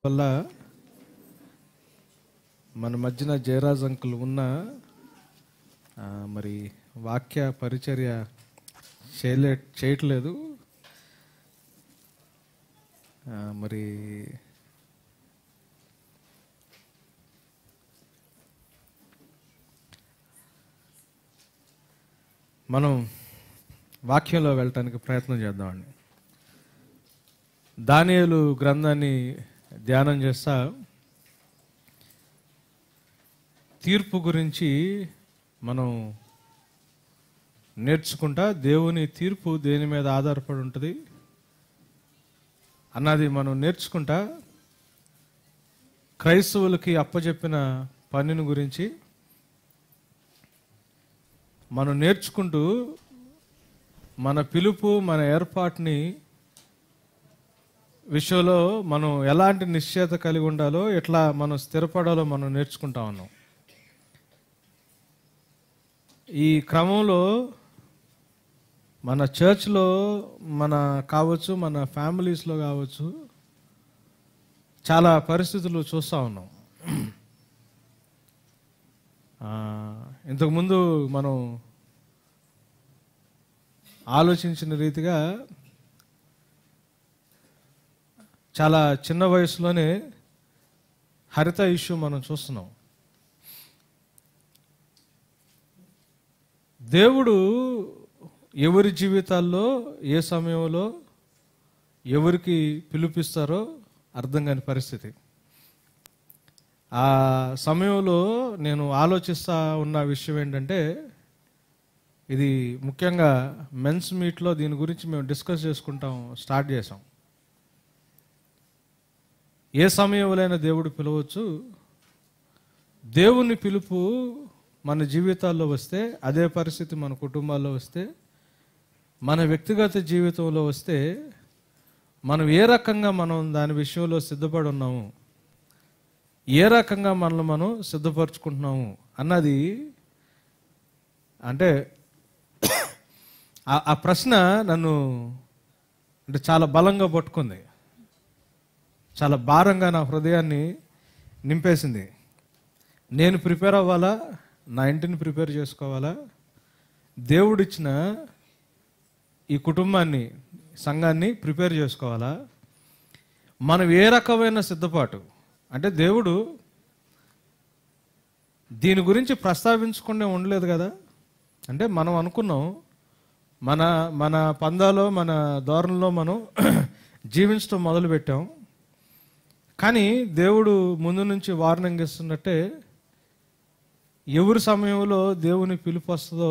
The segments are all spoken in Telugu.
వల్ల మన మధ్యన జయరాజ్ అంకుల్ ఉన్న ఆ, మరి వాక్య పరిచర్య చేయలే చేయట్లేదు ఆ, మరి మనం వాక్యంలో వెళ్ళటానికి ప్రయత్నం చేద్దామండి దానియేలు గ్రంథాన్ని ధ్యానం చేస్తా తీర్పు గురించి మనం నేర్చుకుంటా దేవుని తీర్పు దేని మీద ఆధారపడి ఉంటుంది అన్నది మనం నేర్చుకుంటా క్రైస్తవులకి అప్పచెప్పిన పనిని గురించి మనం నేర్చుకుంటూ మన పిలుపు మన ఏర్పాటుని విషయంలో మనం ఎలాంటి నిశ్చయత కలిగి ఉండాలో ఎట్లా మనం స్థిరపడాలో మనం నేర్చుకుంటా ఉన్నాం ఈ క్రమంలో మన చర్చ్లో మన కావచ్చు మన ఫ్యామిలీస్లో కావచ్చు చాలా పరిస్థితులు చూస్తూ ఉన్నాం ఆ, ఇంతకుముందు మనం ఆలోచించిన రీతిగా చాలా చిన్న వయసులోనే హరిత ఇష్యూ మనం చూస్తున్నాం దేవుడు ఎవరి జీవితాల్లో ఏ సమయంలో ఎవరికి పిలిపిస్తారో అర్థం కాని పరిస్థితి ఆ సమయంలో నేను ఆలోచిస్తా ఉన్న విషయం ఏంటంటే ఇది ముఖ్యంగా మెన్స్ మీట్లో దీని గురించి మేము డిస్కస్ చేసుకుంటాం స్టార్ట్ చేసాం ఏ సమయంలోనైనా దేవుడు పిలవచ్చు దేవుని పిలుపు మన జీవితాల్లో వస్తే అదే పరిస్థితి మన కుటుంబాల్లో వస్తే మన వ్యక్తిగత జీవితంలో వస్తే మనం ఏ రకంగా మనం దాని విషయంలో సిద్ధపడి ఉన్నాము ఏ రకంగా మనల్ని మనం సిద్ధపరచుకుంటున్నాము అన్నది అంటే ఆ- ఆ ప్రశ్న నన్ను అంటే చాలా బలంగా పట్టుకుంది చాలా భారంగా నా హృదయాన్ని నింపేసింది నేను ప్రిపేర్ అవ్వాలా నా ఇంటిని ప్రిపేర్ చేసుకోవాలా దేవుడిచ్చిన ఈ కుటుంబాన్ని సంఘాన్ని ప్రిపేర్ చేసుకోవాలా మనం ఏ రకమైన సిద్ధపాటు అంటే దేవుడు దీని గురించి ప్రస్తావించకుండా ఉండలేదు కదా అంటే మనం అనుకున్నాం మన మన పందాలో మన ధోరణిలో మనం జీవించడం మొదలుపెట్టాం కానీ దేవుడు ముందు నుంచి వార్నింగ్ ఇస్తున్నట్టే ఎవరి సమయంలో దేవుని పిలుపు వస్తుందో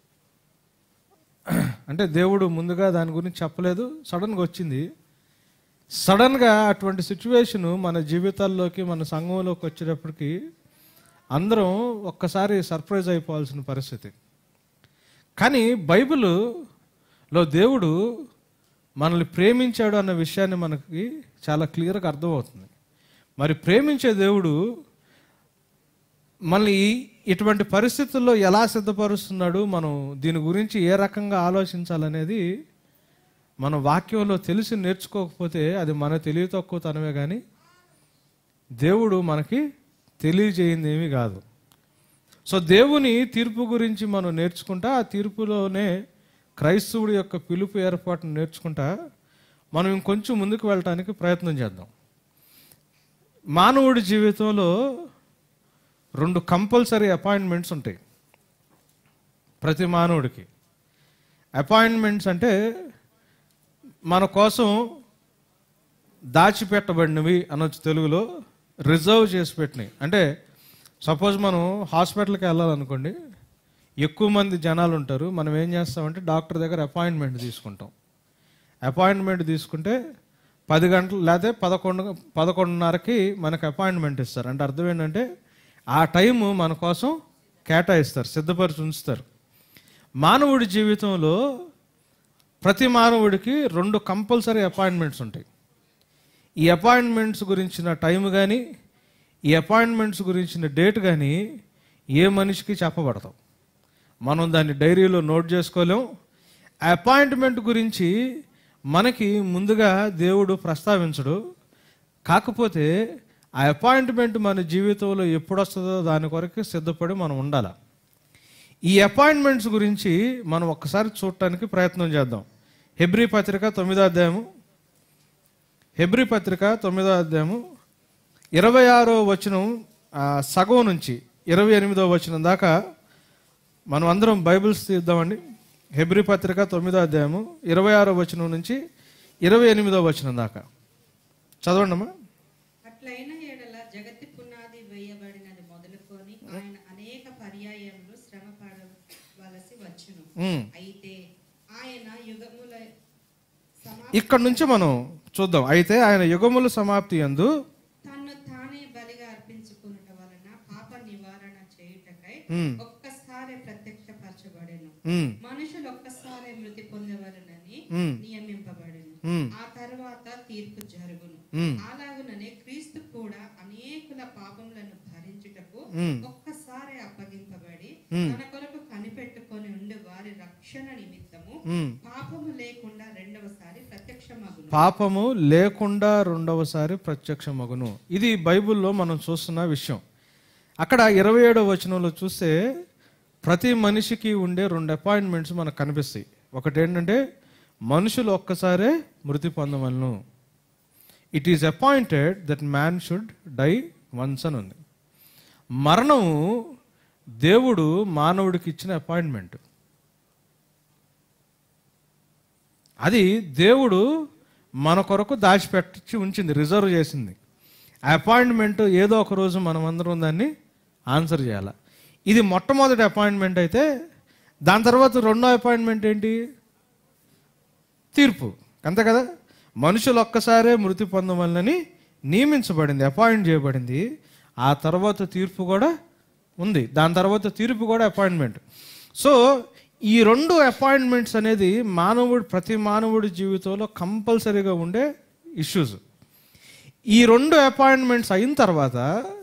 అంటే దేవుడు ముందుగా దాని గురించి చెప్పలేదు సడన్గా వచ్చింది సడన్గా అటువంటి సిచ్యువేషన్ మన జీవితాల్లోకి మన సంఘంలోకి వచ్చేటప్పటికి అందరం ఒక్కసారి సర్ప్రైజ్ అయిపోవాల్సిన పరిస్థితి కానీ బైబిల్లో దేవుడు మనల్ని ప్రేమించాడు అన్న విషయాన్ని మనకి చాలా క్లియర్గా అర్థమవుతుంది మరి ప్రేమించే దేవుడు మనల్ని ఈ- ఇటువంటి పరిస్థితుల్లో ఎలా సిద్ధపరుస్తున్నాడు మనం దీని గురించి ఏ రకంగా ఆలోచించాలనేది మన వాక్యంలో తెలిసి నేర్చుకోకపోతే అది మన తెలివి తక్కువతనమే కానీ దేవుడు మనకి తెలియజేయింది ఏమీ కాదు సో దేవుని తీర్పు గురించి మనం నేర్చుకుంటా ఆ తీర్పులోనే క్రైస్తవుడి యొక్క పిలుపు ఏర్పాటును నేర్చుకుంటా మనం ఇంకొంచెం ముందుకు వెళ్ళటానికి ప్రయత్నం చేద్దాం మానవుడి జీవితంలో రెండు కంపల్సరీ అపాయింట్మెంట్స్ ఉంటాయి ప్రతి మానవుడికి అపాయింట్మెంట్స్ అంటే మన కోసం దాచిపెట్టబడినవి అనొచ్చు తెలుగులో రిజర్వ్ చేసి పెట్టినవి అంటే సపోజ్ మనం హాస్పిటల్కి వెళ్ళాలనుకోండి ఎక్కువ మంది జనాలు ఉంటారు మనం ఏం చేస్తామంటే డాక్టర్ దగ్గర అపాయింట్మెంట్ తీసుకుంటాం అపాయింట్మెంట్ తీసుకుంటే పది గంటలు లేకపోతే పదకొండు పదకొండున్నరకి మనకు అపాయింట్మెంట్ ఇస్తారు అంటే అర్థం ఏంటంటే ఆ టైము మన కోసం కేటాయిస్తారు సిద్ధపరిచి ఉంచుతారు మానవుడి జీవితంలో ప్రతి మానవుడికి రెండు కంపల్సరీ అపాయింట్మెంట్స్ ఉంటాయి ఈ అపాయింట్మెంట్స్ గురించిన టైం కానీ ఈ అపాయింట్మెంట్స్ గురించిన డేట్ కానీ ఏ మనిషికి చెప్పబడతాం మనం దాన్ని డైరీలో నోట్ చేసుకోలేం అపాయింట్మెంట్ గురించి మనకి ముందుగా దేవుడు ప్రస్తావించడు కాకపోతే ఆ అపాయింట్మెంట్ మన జీవితంలో ఎప్పుడు వస్తుందో దాని కొరకు సిద్ధపడి మనం ఉండాలి ఈ అపాయింట్మెంట్స్ గురించి మనం ఒక్కసారి చూడటానికి ప్రయత్నం చేద్దాం హెబ్రి పత్రిక తొమ్మిదో అధ్యాయము హెబ్రి పత్రిక తొమ్మిదో అధ్యాయము ఇరవై ఆరో వచనం ఆ, సగం నుంచి ఇరవై ఎనిమిదో వచనం దాకా మనం అందరం బైబిల్స్ తీద్దామండి హెబ్రి పత్రిక తొమ్మిదో అధ్యాయము ఇరవై ఆరో వచనం నుంచి ఇరవై ఎనిమిదో వచనం దాకా చదవండి అమ్మా అట్లైన ఎడల జగతి పునాది వేయబడినది మొదలుకొని ఆయన అనేక పర్యాయములు శ్రమ పడవలసి వచ్చును ఉమ్. అయితే ఆయన యుగముల సమా ఇక్కడ నుంచి మనం చూద్దాం అయితే ఆయన యుగముల సమాప్తి యందు తన్ను తానే బలిగా అర్పించుకునుట వలన పాప నివారణ చేయుటకై ఉమ్, ఒక్కసారి ప్రత్యక్షపరచబడెను ఉమ్, మనుషులు ఒక్కసారి మృతి పొందవలనని ఉమ్, నియమింపబడెను ఉమ్, ఆ తర్వాత తీర్పు జరుగును ఉమ్, అలాగుననే క్రీస్తు కూడా అనేకుల పాపములను భరించుటకు ఉమ్, ఒక్కసారి అప్పగింపబడి ఉమ్. తన కొరకు కనిపెట్టుకొని ఉండే వారి రక్షణ నిమిత్తము ఉమ్. పాపము లేకుండా రెండవసారి ప్రత్యక్షమగును పాపము లేకుండా రెండవసారి ప్రత్యక్షమగును ఇది బైబిల్లో మనం చూస్తున్న విషయం అక్కడ ఇరవై ఏడవ వచనంలో చూస్తే ప్రతి మనిషికి ఉండే రెండు అపాయింట్మెంట్స్ మనకు కనిపిస్తాయి ఒకటి ఏంటంటే మనుషులు ఒక్కసారే మృతి పొందవలను it is appointed that man should die once అని ఉంది మరణము దేవుడు మానవుడికి ఇచ్చిన అపాయింట్మెంట్ అది దేవుడు మన కొరకు దాచిపెట్టి ఉంచింది రిజర్వ్ చేసింది ఆ అపాయింట్మెంట్ ఏదో ఒక రోజు మనం అందరం దాన్ని ఆన్సర్ చేయాలి ఇది మొట్టమొదటి అపాయింట్మెంట్ అయితే దాని తర్వాత రెండో అపాయింట్మెంట్ ఏంటి తీర్పు అంతే కదా మనుషులు ఒక్కసారే మృతి పొందవలనని నియమించబడింది అపాయింట్ చేయబడింది ఆ తర్వాత తీర్పు కూడా ఉంది దాని తర్వాత తీర్పు కూడా అపాయింట్మెంట్ సో ఈ రెండు అపాయింట్మెంట్స్ అనేది మానవుడు ప్రతి మానవుడి జీవితంలో కంపల్సరీగా ఉండే ఇష్యూస్ ఈ రెండు అపాయింట్మెంట్స్ అయిన తర్వాత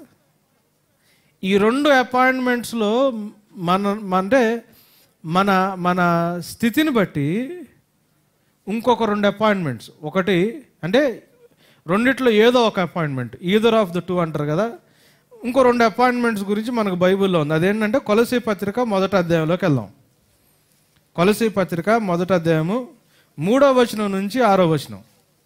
ఈ రెండు అపాయింట్మెంట్స్లో మన అంటే మన మన స్థితిని బట్టి ఇంకొక రెండు అపాయింట్మెంట్స్ ఒకటి అంటే రెండిట్లో ఏదో ఒక appointment either of the two అంటారు కదా ఇంకో రెండు అపాయింట్మెంట్స్ గురించి మనకు బైబిల్లో ఉంది అదేంటంటే కొలసీ పత్రిక మొదటి అధ్యాయంలోకి వెళ్దాం కొలసీ పత్రిక మొదటి అధ్యాయము మూడో వచనం నుంచి ఆరో వచనం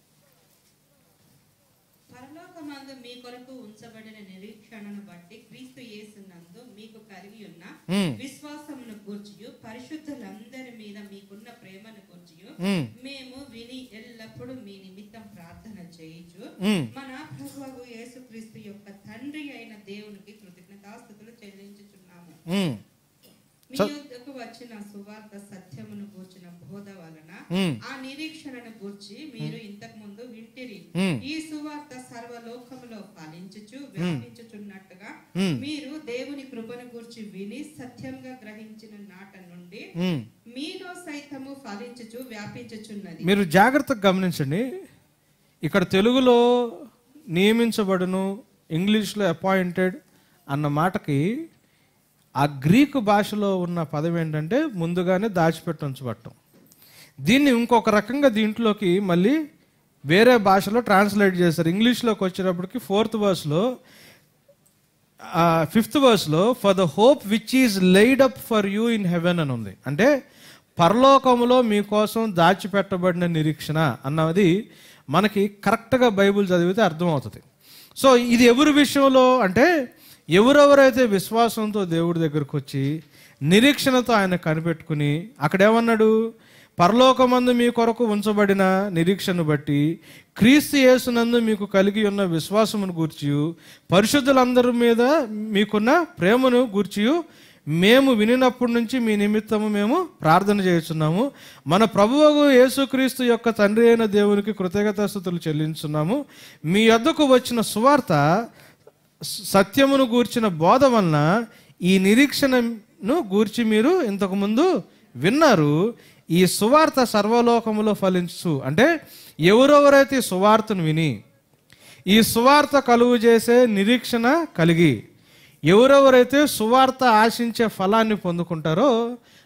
పరలోకమందు మీ కొరకు ఉంచబడిన నిరీక్షణను బట్టి క్రీస్తు యేసునందు మీకు కలిగి ఉన్న ఉమ్, విశ్వాసమును గూర్చియు పరిశుద్ధులందరి మీద మీకున్న ప్రేమను గూర్చియు ఉమ్, మేము విని ఎల్లప్పుడూ మీ నిమిత్తం ప్రార్థన చేయించు ఉమ్. మన ప్రభువు యేసుక్రీస్తు యొక్క తండ్రి అయిన దేవునికి కృతజ్ఞతాస్థుతులు చెల్లించుచున్నాము ఉమ్, మీ యొద్దకు వచ్చిన సువార్త సత్యమును గూర్చిన బోధ వలన ఉమ్, ఆ నిరీక్షణను గూర్చి మీరు ఇంతకు ముందు వింటిరి ఉమ్, ఈ సువార్త సర్వలోకములో ఫలించుచు వ్యాపించుచున్నట్టుగా ఉమ్, మీరు దేవుని కృపను గూర్చి విని సత్యంగా గ్రహించిన నాట నుండి ఉమ్. మీలో సైతము ఫలించుచు వ్యాపించుచున్నది మీరు జాగ్రత్తగా గమనించండి ఇక్కడ తెలుగులో నియమించబడును ఇంగ్లీష్లో అపాయింటెడ్ అన్న మాటకి ఆ గ్రీకు భాషలో ఉన్న పదం ఏంటంటే ముందుగానే దాచిపెట్టి ఉంచబట్టం దీన్ని ఇంకొక రకంగా దీంట్లోకి మళ్ళీ వేరే భాషలో ట్రాన్స్లేట్ చేశారు ఇంగ్లీష్లోకి వచ్చేటప్పటికి ఫోర్త్ వర్స్లో ఫిఫ్త్ వర్స్లో for the hope which is laid up for you in heaven అని ఉంది అంటే పరలోకములో మీకోసం దాచిపెట్టబడిన నిరీక్షణ అన్నది మనకి కరెక్ట్గా బైబిల్ చదివితే అర్థమవుతుంది సో ఇది ఎవరి విషయంలో అంటే ఎవరెవరైతే విశ్వాసంతో దేవుడి దగ్గరకు వచ్చి నిరీక్షణతో ఆయన కనిపెట్టుకుని అక్కడేమన్నాడు పరలోకమందు మీ కొరకు ఉంచబడిన నిరీక్షను బట్టి క్రీస్తు యేసునందు మీకు కలిగి ఉన్న విశ్వాసమును గూర్చి పరిశుద్ధులందరి మీద మీకున్న ప్రేమను గూర్చి మేము వినినప్పటి నుంచి మీ నిమిత్తము మేము ప్రార్థన చేస్తున్నాము మన ప్రభువగు యేసుక్రీస్తు యొక్క తండ్రి అయిన దేవునికి కృతజ్ఞతాస్థుతులు చెల్లించున్నాము మీ వద్దకు వచ్చిన సువార్త సత్యమును గూర్చిన బోధ వలన ఈ నిరీక్షణను గూర్చి మీరు ఇంతకుముందు విన్నారు ఈ సువార్త సర్వలోకములో ఫలించు అంటే ఎవరెవరైతే ఈ సువార్తను విని ఈ సువార్త కలుగు చేసే నిరీక్షణ కలిగి ఎవరెవరైతే సువార్త ఆశించే ఫలాన్ని పొందుకుంటారో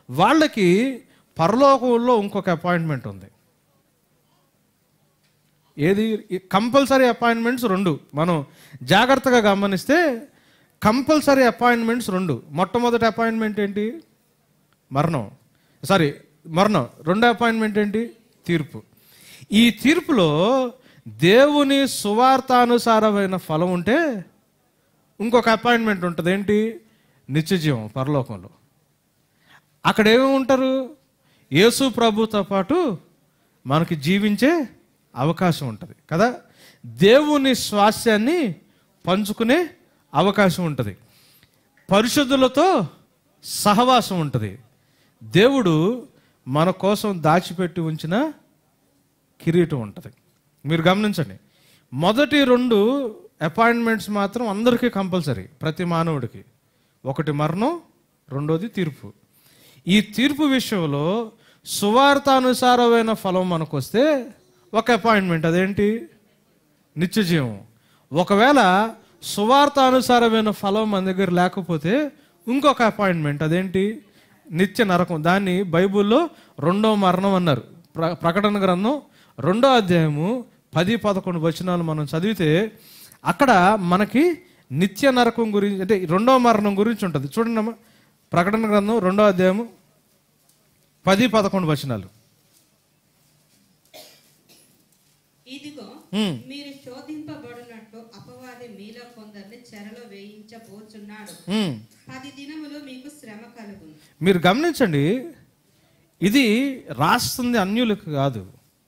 వాళ్ళకి పరలోకంలో ఇంకొక అపాయింట్మెంట్ ఉంది ఏది కంపల్సరీ అపాయింట్మెంట్స్ రెండు మనం జాగ్రత్తగా గమనిస్తే కంపల్సరీ అపాయింట్మెంట్స్ రెండు మొట్టమొదటి అపాయింట్మెంట్ ఏంటి మరణం సారీ మరణం రెండో అపాయింట్మెంట్ ఏంటి తీర్పు ఈ తీర్పులో దేవుని సువార్తానుసారమైన ఫలం ఉంటే ఇంకొక అపాయింట్మెంట్ ఉంటుంది ఏంటి నిత్యజీవం పరలోకంలో అక్కడ ఏమేమి ఉంటారు యేసు ప్రభుతో పాటు మనకి జీవించే అవకాశం ఉంటుంది కదా దేవుని స్వాస్యాన్ని పంచుకునే అవకాశం ఉంటుంది పరిశుద్ధులతో సహవాసం ఉంటుంది దేవుడు మన కోసం దాచిపెట్టి ఉంచిన కిరీటం ఉంటుంది మీరు గమనించండి మొదటి రెండు అపాయింట్మెంట్స్ మాత్రం అందరికీ కంపల్సరీ ప్రతి మానవుడికి ఒకటి మరణం రెండోది తీర్పు ఈ తీర్పు విషయంలో సువార్తానుసారమైన ఫలం మనకు వస్తే ఒక అపాయింట్మెంట్ అదేంటి నిత్యజీవం ఒకవేళ సువార్తానుసారమైన ఫలం మన దగ్గర లేకపోతే ఇంకొక అపాయింట్మెంట్ అదేంటి నిత్య నరకం దాన్ని బైబిల్లో రెండో మరణం అన్నారు ప్ర ప్రకటన గ్రంథం రెండో అధ్యాయము పది పదకొండు వచనాలు మనం చదివితే అక్కడ మనకి నిత్య నరకం గురించి అంటే రెండో మరణం గురించి ఉంటుంది చూడండి అమ్మా ప్రకటన గ్రంథం రెండో అధ్యాయము పది పదకొండు వచనాలు ఇదిగో హ్మ్. మీరు శోధింపబడినట్టు అపవాది మీలో కొందరిని చెరలో వేయించబోచున్నాడు ఉమ్. పది దినములు మీకు శ్రమ కలుగును మీరు గమనించండి ఇది రాస్తుంది అన్యులకు కాదు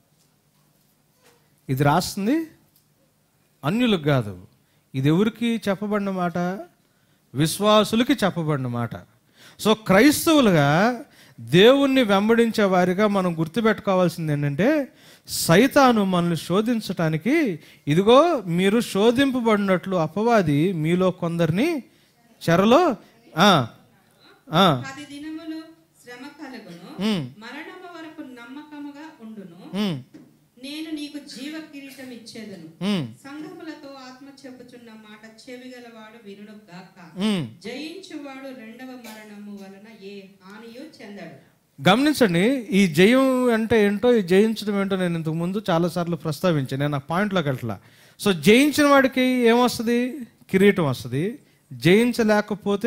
ఇది రాస్తుంది అన్యులకు కాదు ఇది ఎవరికి చెప్పబడిన మాట విశ్వాసులకి చెప్పబడిన మాట సో క్రైస్తవులుగా దేవుణ్ణి వెంబడించే వారిగా మనం గుర్తుపెట్టుకోవాల్సింది ఏంటంటే సైతాను మనల్ని శోధించటానికి ఇదిగో మీరు శోధింపబడినట్లు అపవాది మీలో కొందరిని చెరలో ఆ, ఆ, పది దినములు శ్రమ కలుగును ఉమ్, మరణము వరకు నమ్మకముగా ఉండును ఉమ్, నేను నీకు జీవ కిరీటం ఇచ్చేదను ఉమ్, సంఘములతో ఆత్మ చెప్పుచున్న మాట చెవిగలవాడు వినుడు గాక ఉమ్. జయించువాడు రెండవ మరణము వలన ఏ హానియు చెందడు గమనించండి ఈ జయం అంటే ఏంటో ఈ జయించడం ఏంటో నేను ఇంతకు ముందు చాలాసార్లు ప్రస్తావించాను నేను ఆ పాయింట్లోకి వెళ్ళట్లా సో జయించిన వాడికి ఏమొస్తుంది కిరీటం వస్తుంది జయించలేకపోతే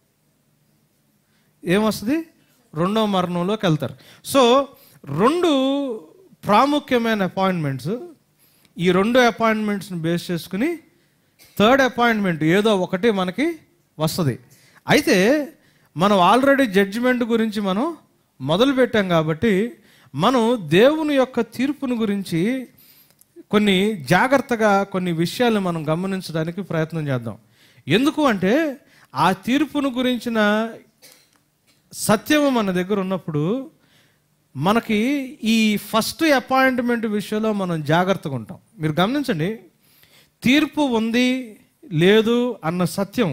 ఏమొస్తుంది రెండో మరణంలోకి వెళ్తారు సో రెండు ప్రాముఖ్యమైన అపాయింట్మెంట్స్ ఈ రెండు అపాయింట్మెంట్స్ని బేస్ చేసుకుని థర్డ్ అపాయింట్మెంట్ ఏదో ఒకటి మనకి వస్తుంది అయితే మనం ఆల్రెడీ జడ్జిమెంట్ గురించి మనం మొదలు పెట్టాం కాబట్టి మనం దేవుని యొక్క తీర్పును గురించి కొన్ని జాగ్రత్తగా కొన్ని విషయాలు మనం గమనించడానికి ప్రయత్నం చేద్దాం ఎందుకు అంటే ఆ తీర్పును గురించిన సత్యము మన దగ్గర ఉన్నప్పుడు మనకి ఈ ఫస్ట్ అపాయింట్మెంట్ విషయంలో మనం జాగ్రత్తగా ఉంటాం మీరు గమనించండి తీర్పు ఉంది లేదు అన్న సత్యం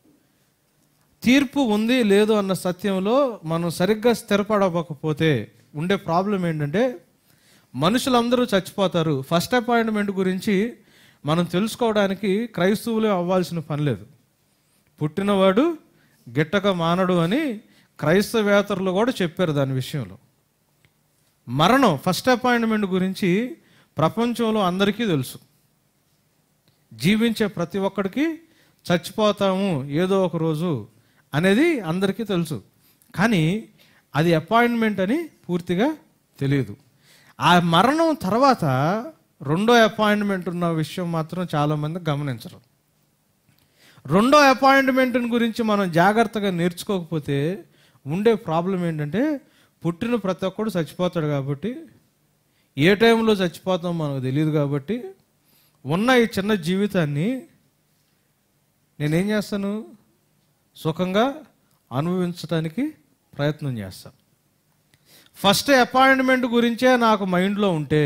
తీర్పు ఉంది లేదు అన్న సత్యంలో మనం సరిగ్గా స్థిరపడకపోతే ఉండే ప్రాబ్లం ఏంటంటే మనుషులందరూ చచ్చిపోతారు ఫస్ట్ అపాయింట్మెంట్ గురించి మనం తెలుసుకోవడానికి క్రైస్తవులే అవ్వాల్సిన పని లేదు పుట్టినవాడు గిట్టక మానడు అని క్రైస్తవేతరులు కూడా చెప్పారు దాని విషయంలో మరణం ఫస్ట్ అపాయింట్మెంట్ గురించి ప్రపంచంలో అందరికీ తెలుసు జీవించే ప్రతి ఒక్కడికి చచ్చిపోతాము ఏదో ఒక రోజు అనేది అందరికీ తెలుసు కానీ అది అపాయింట్మెంట్ అని పూర్తిగా తెలియదు ఆ మరణం తర్వాత రెండో అపాయింట్మెంట్ ఉన్న విషయం మాత్రం చాలామంది గమనించరు రెండో అపాయింట్మెంట్ గురించి మనం జాగ్రత్తగా నేర్చుకోకపోతే ఉండే ప్రాబ్లం ఏంటంటే పుట్టిన ప్రతి ఒక్కడు చచ్చిపోతాడు కాబట్టి ఏ టైంలో చచ్చిపోతాం మనకు తెలియదు కాబట్టి ఉన్న ఈ చిన్న జీవితాన్ని నేనేం చేస్తాను సుఖంగా అనుభవించడానికి ప్రయత్నం చేస్తాను ఫస్ట్ అపాయింట్మెంట్ గురించే నాకు మైండ్లో ఉంటే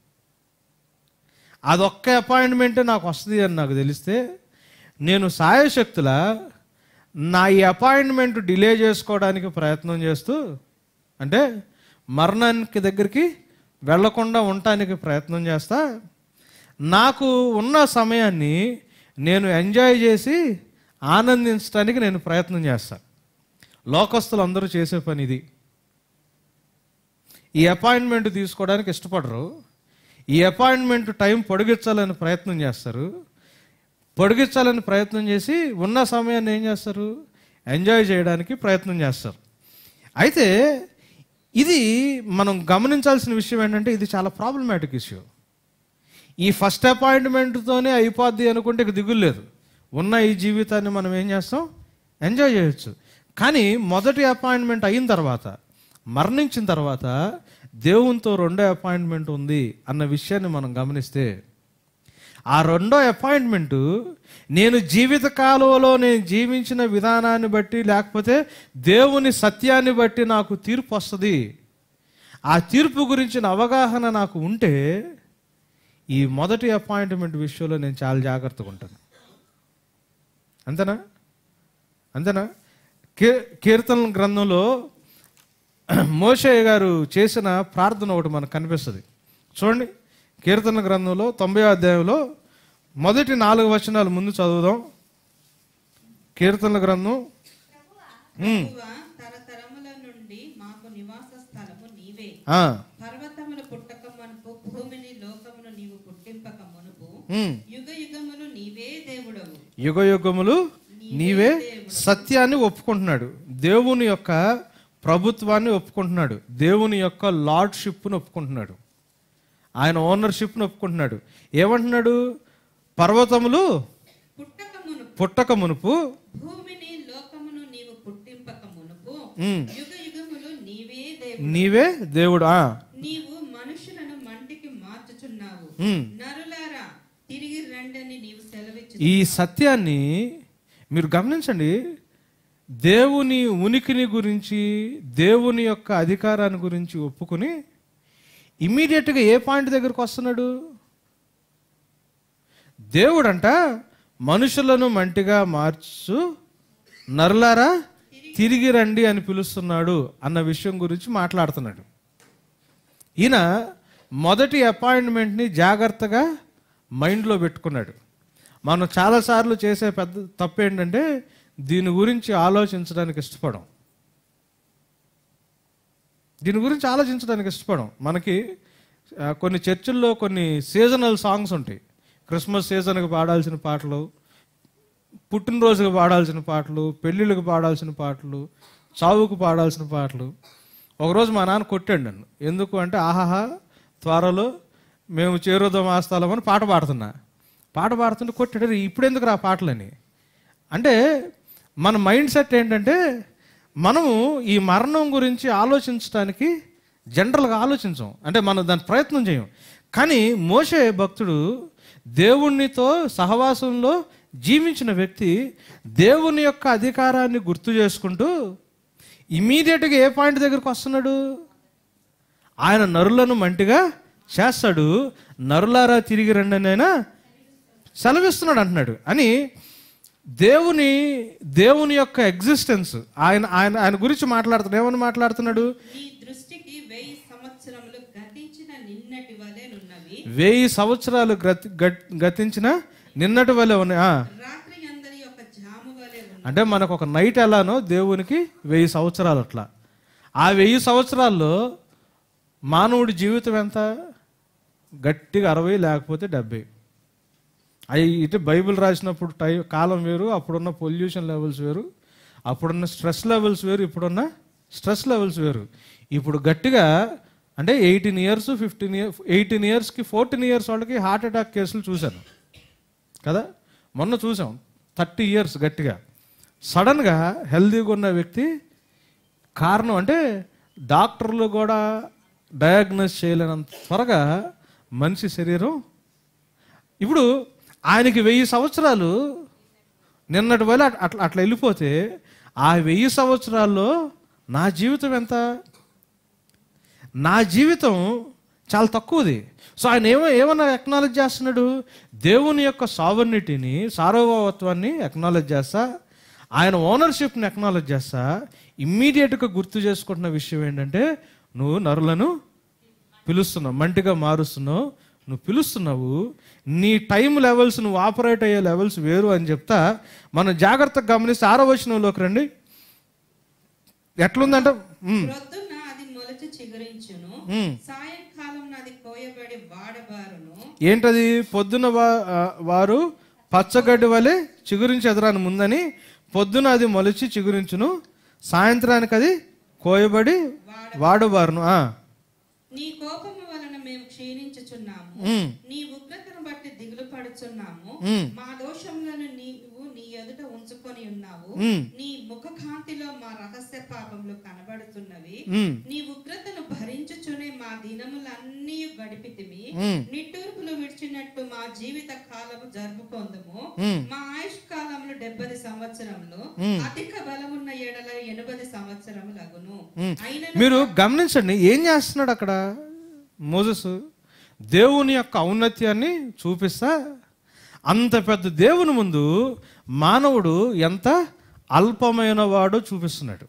అదొక్క అపాయింట్మెంటే నాకు వస్తుంది అని నాకు తెలిస్తే నేను సాయశక్తుల నా ఈ అపాయింట్మెంట్ డిలే చేసుకోవడానికి ప్రయత్నం చేస్తూ అంటే మరణానికి దగ్గరికి వెళ్లకుండా ఉండటానికి ప్రయత్నం చేస్తా నాకు ఉన్న సమయాన్ని నేను ఎంజాయ్ చేసి ఆనందించడానికి నేను ప్రయత్నం చేస్తాను లోకస్తులు అందరూ చేసే పని ఇది ఈ అపాయింట్మెంట్ తీసుకోవడానికి ఇష్టపడరు ఈ అపాయింట్మెంట్ టైం పొడిగించాలని ప్రయత్నం చేస్తారు పొడిగించాలని ప్రయత్నం చేసి ఉన్న సమయాన్ని ఏం చేస్తారు ఎంజాయ్ చేయడానికి ప్రయత్నం చేస్తారు అయితే ఇది మనం గమనించాల్సిన విషయం ఏంటంటే ఇది చాలా ప్రాబ్లమాటిక్ ఇష్యూ ఈ ఫస్ట్ అపాయింట్మెంట్తోనే అయిపోద్ది అనుకుంటే ఇక దిగులు లేదు ఉన్న ఈ జీవితాన్ని మనం ఏం చేస్తాం ఎంజాయ్ చేయొచ్చు కానీ మొదటి అపాయింట్మెంట్ అయిన తర్వాత మరణించిన తర్వాత దేవునితో రెండో అపాయింట్మెంట్ ఉంది అన్న విషయాన్ని మనం గమనిస్తే ఆ రెండో అపాయింట్మెంట్ నేను జీవిత కాలంలో నేను జీవించిన విధానాన్ని బట్టి లేకపోతే దేవుని సత్యాన్ని బట్టి నాకు తీర్పు వస్తుంది ఆ తీర్పు గురించిన అవగాహన నాకు ఉంటే ఈ మొదటి అపాయింట్మెంట్ విషయంలో నేను చాలా జాగ్రత్తగా ఉంటాను అంతేనా అంతేనా కీ కీర్తన గ్రంథంలో మోషయ్య గారు చేసిన ప్రార్థన ఒకటి మనకు కనిపిస్తుంది చూడండి కీర్తన గ్రంథంలో తొంభై అధ్యాయంలో మొదటి నాలుగు వచనాలు ముందు చదువుదాం కీర్తన గ్రంథం ఉమ్, ప్రభువా, తరతరముల నుండి మాకు నివాస స్థలము నీవే ఆ, పర్వతములు పుట్టక మునుపు భూమిని లోకమును నీవు పుట్టింపక మునుపు ఉమ్. యుగ యుగములు నీవే దేవుడవు యుగ యుగములు నీవే సత్యాన్ని ఒప్పుకుంటున్నాడు దేవుని యొక్క ప్రభుత్వాన్ని ఒప్పుకుంటున్నాడు దేవుని యొక్క లార్డ్షిప్ను ఒప్పుకుంటున్నాడు ఆయన ఓనర్షిప్ను ఒప్పుకుంటున్నాడు ఏమంటున్నాడు పర్వతములు పుట్టక మునుపు పుట్టక మునుపు భూమిని లోకమును నీవు పుట్టింపక మునుపు ఉమ్, యుగ యుగములు నీవే దేవుడు నీవే దేవుడు ఆ, నీవు మనుషులను మంటికి మార్చుచున్నావు ఉమ్. నరులారా తిరిగి రండని నీవు సెలవిచ్చు ఈ సత్యాన్ని మీరు గమనించండి దేవుని ఉనికిని గురించి దేవుని యొక్క అధికారాన్ని గురించి ఒప్పుకుని ఇమ్మీడియట్గా ఏ పాయింట్ దగ్గరకు వస్తున్నాడు దేవుడంట మనుషులను మంటిగా మార్చు నరులారా తిరిగి రండి అని పిలుస్తున్నాడు అన్న విషయం గురించి మాట్లాడుతున్నాడు ఈయన మొదటి అపాయింట్మెంట్ని జాగ్రత్తగా మైండ్లో పెట్టుకున్నాడు మనం చాలాసార్లు చేసే పెద్ద తప్పు ఏంటంటే దీని గురించి ఆలోచించడానికి ఇష్టపడం దీని గురించి ఆలోచించడానికి ఇష్టపడం మనకి ఆ, కొన్ని చర్చిల్లో కొన్ని సీజనల్ సాంగ్స్ ఉంటాయి క్రిస్మస్ సీజన్కి పాడాల్సిన పాటలు పుట్టినరోజుకి పాడాల్సిన పాటలు పెళ్ళిళ్ళకి పాడాల్సిన పాటలు చావుకు పాడాల్సిన పాటలు ఒకరోజు మా నాన్న కొట్టాడు నన్ను ఎందుకు అంటే ఆహాహా త్వరలో మేము చేరుదాం ఆస్తాలం అని పాట పాడుతున్నా పాట పాడుతుంటే కొట్టాడు ఇప్పుడు ఎందుకు రా పాటలని అంటే మన మైండ్ సెట్ ఏంటంటే మనము ఈ మరణం గురించి ఆలోచించడానికి జనరల్గా ఆలోచించం అంటే మనం దాని ప్రయత్నం చేయం కానీ మోషే భక్తుడు దేవునితో సహవాసంలో జీవించిన వ్యక్తి దేవుని యొక్క అధికారాన్ని గుర్తు చేసుకుంటూ ఇమీడియట్గా ఏ పాయింట్ దగ్గరకు వస్తున్నాడు ఆయన నరులను మంటిగా చేస్తాడు నరులారా తిరిగి రండి అని ఆయన సెలవిస్తున్నాడు అంటున్నాడు అని దేవుని దేవుని యొక్క ఎగ్జిస్టెన్స్ ఆయన ఆయన ఆయన గురించి మాట్లాడుతున్నాడు ఏమని మాట్లాడుతున్నాడు నీ దృష్టికి వెయ్యి సంవత్సరములు గతించిన నిన్నటి వలెనున్నవి వెయ్యి సంవత్సరాలు గతి గట్- గతించిన నిన్నటి వల్లే ఉన్నాయి ఆ. రాత్రి అందరి యొక్క జాము వలె ఉన్నవి అంటే మనకు ఒక నైట్ ఎలానో దేవునికి వెయ్యి సంవత్సరాలు అట్లా ఆ వెయ్యి సంవత్సరాల్లో మానవుడి జీవితం ఎంత గట్టిగా అరవై లేకపోతే డెబ్బై అవి ఇటు బైబిల్ రాసినప్పుడు టై కాలం వేరు అప్పుడున్న పొల్యూషన్ లెవెల్స్ వేరు అప్పుడున్న స్ట్రెస్ లెవెల్స్ వేరు ఇప్పుడున్న స్ట్రెస్ లెవెల్స్ వేరు ఇప్పుడు గట్టిగా అంటే eighteen years fifteen year eighteen ఇయర్స్కి ఫోర్టీన్ ఇయర్స్ వాళ్ళకి హార్ట్ అటాక్ కేసులు చూశాను కదా మొన్న చూసాం థర్టీ ఇయర్స్ గట్టిగా సడన్గా హెల్దీగా ఉన్న వ్యక్తి కారణం అంటే డాక్టర్లు కూడా డయాగ్నోస్ చేయలేనంత త్వరగా మనిషి శరీరం ఇప్పుడు ఆయనకి వెయ్యి సంవత్సరాలు నిన్నటి వల్ల అట్లా అట్లా వెళ్ళిపోతే ఆ వెయ్యి సంవత్సరాల్లో నా జీవితం ఎంత నా జీవితం చాలా తక్కువది సో ఆయన ఏమో ఏమన్నా ఎక్నాలెడ్జ్ చేస్తున్నాడు దేవుని యొక్క సావర్నిటీని సార్వభౌమత్వాన్ని ఎక్నాలెడ్జ్ చేస్తా ఆయన ఓనర్షిప్ని ఎక్నాలెడ్జ్ చేస్తా ఇమ్మీడియట్గా గుర్తు చేసుకుంటున్న విషయం ఏంటంటే నువ్వు నరులను పిలుస్తున్నావు మంటిగా మారుస్తున్నావు నువ్వు పిలుస్తున్నావు నీ టైం లెవెల్స్ నువ్వు ఆపరేట్ అయ్యే లెవెల్స్ వేరు అని చెప్తా మనం జాగ్రత్తగా గమనిస్తే ఆరో వచనంలోకి రండి ఎట్లుందంటే ఉమ్, ప్రొద్దున అది మొలచి చిగురించును ఉమ్, సాయంకాలం నా అది కోయబడి వాడబారును ఏంటది పొద్దున వా- ఆ, వారు పచ్చగడ్డి వలె చిగురించి ఎదరాని ముందని పొద్దున అది మొలిచి చిగురించును సాయంత్రానికి అది కోయబడి వాడబారును ఆ. నీ కోపము వలన మేము క్షీణించుచున్నాము ఉమ్. నీ ఉగ్రతను బట్టి దిగులు పడుచున్నాము ఉమ్. మా దోషములను నీవు నీ ఎదుట ఉంచుకొని ఉన్నావు ఉమ్. నీ ముఖ కాంతిలో మా రహస్య పాపములు కనబడుతున్నవి ఉమ్. నీ ఉగ్రతను భరించుచునే మా దినములన్నీ గడిపితిమి ఉమ్. నిట్టూర్పులు విడిచినట్టు మా జీవిత కాలము జరుపుకొందుము ఉమ్. మా ఆయుష్ కాలములు డెబ్బది సంవత్సరములు ఉమ్. అధిక బలమున్న ఏడల ఎనభది సంవత్సరములగును ఉమ్. అయినను మీరు గమనించండి ఏం చేస్తున్నాడు అక్కడ మోజస్ దేవుని యొక్క ఔన్నత్యాన్ని చూపిస్తా అంత పెద్ద దేవుని ముందు మానవుడు ఎంత అల్పమైన వాడో చూపిస్తున్నాడు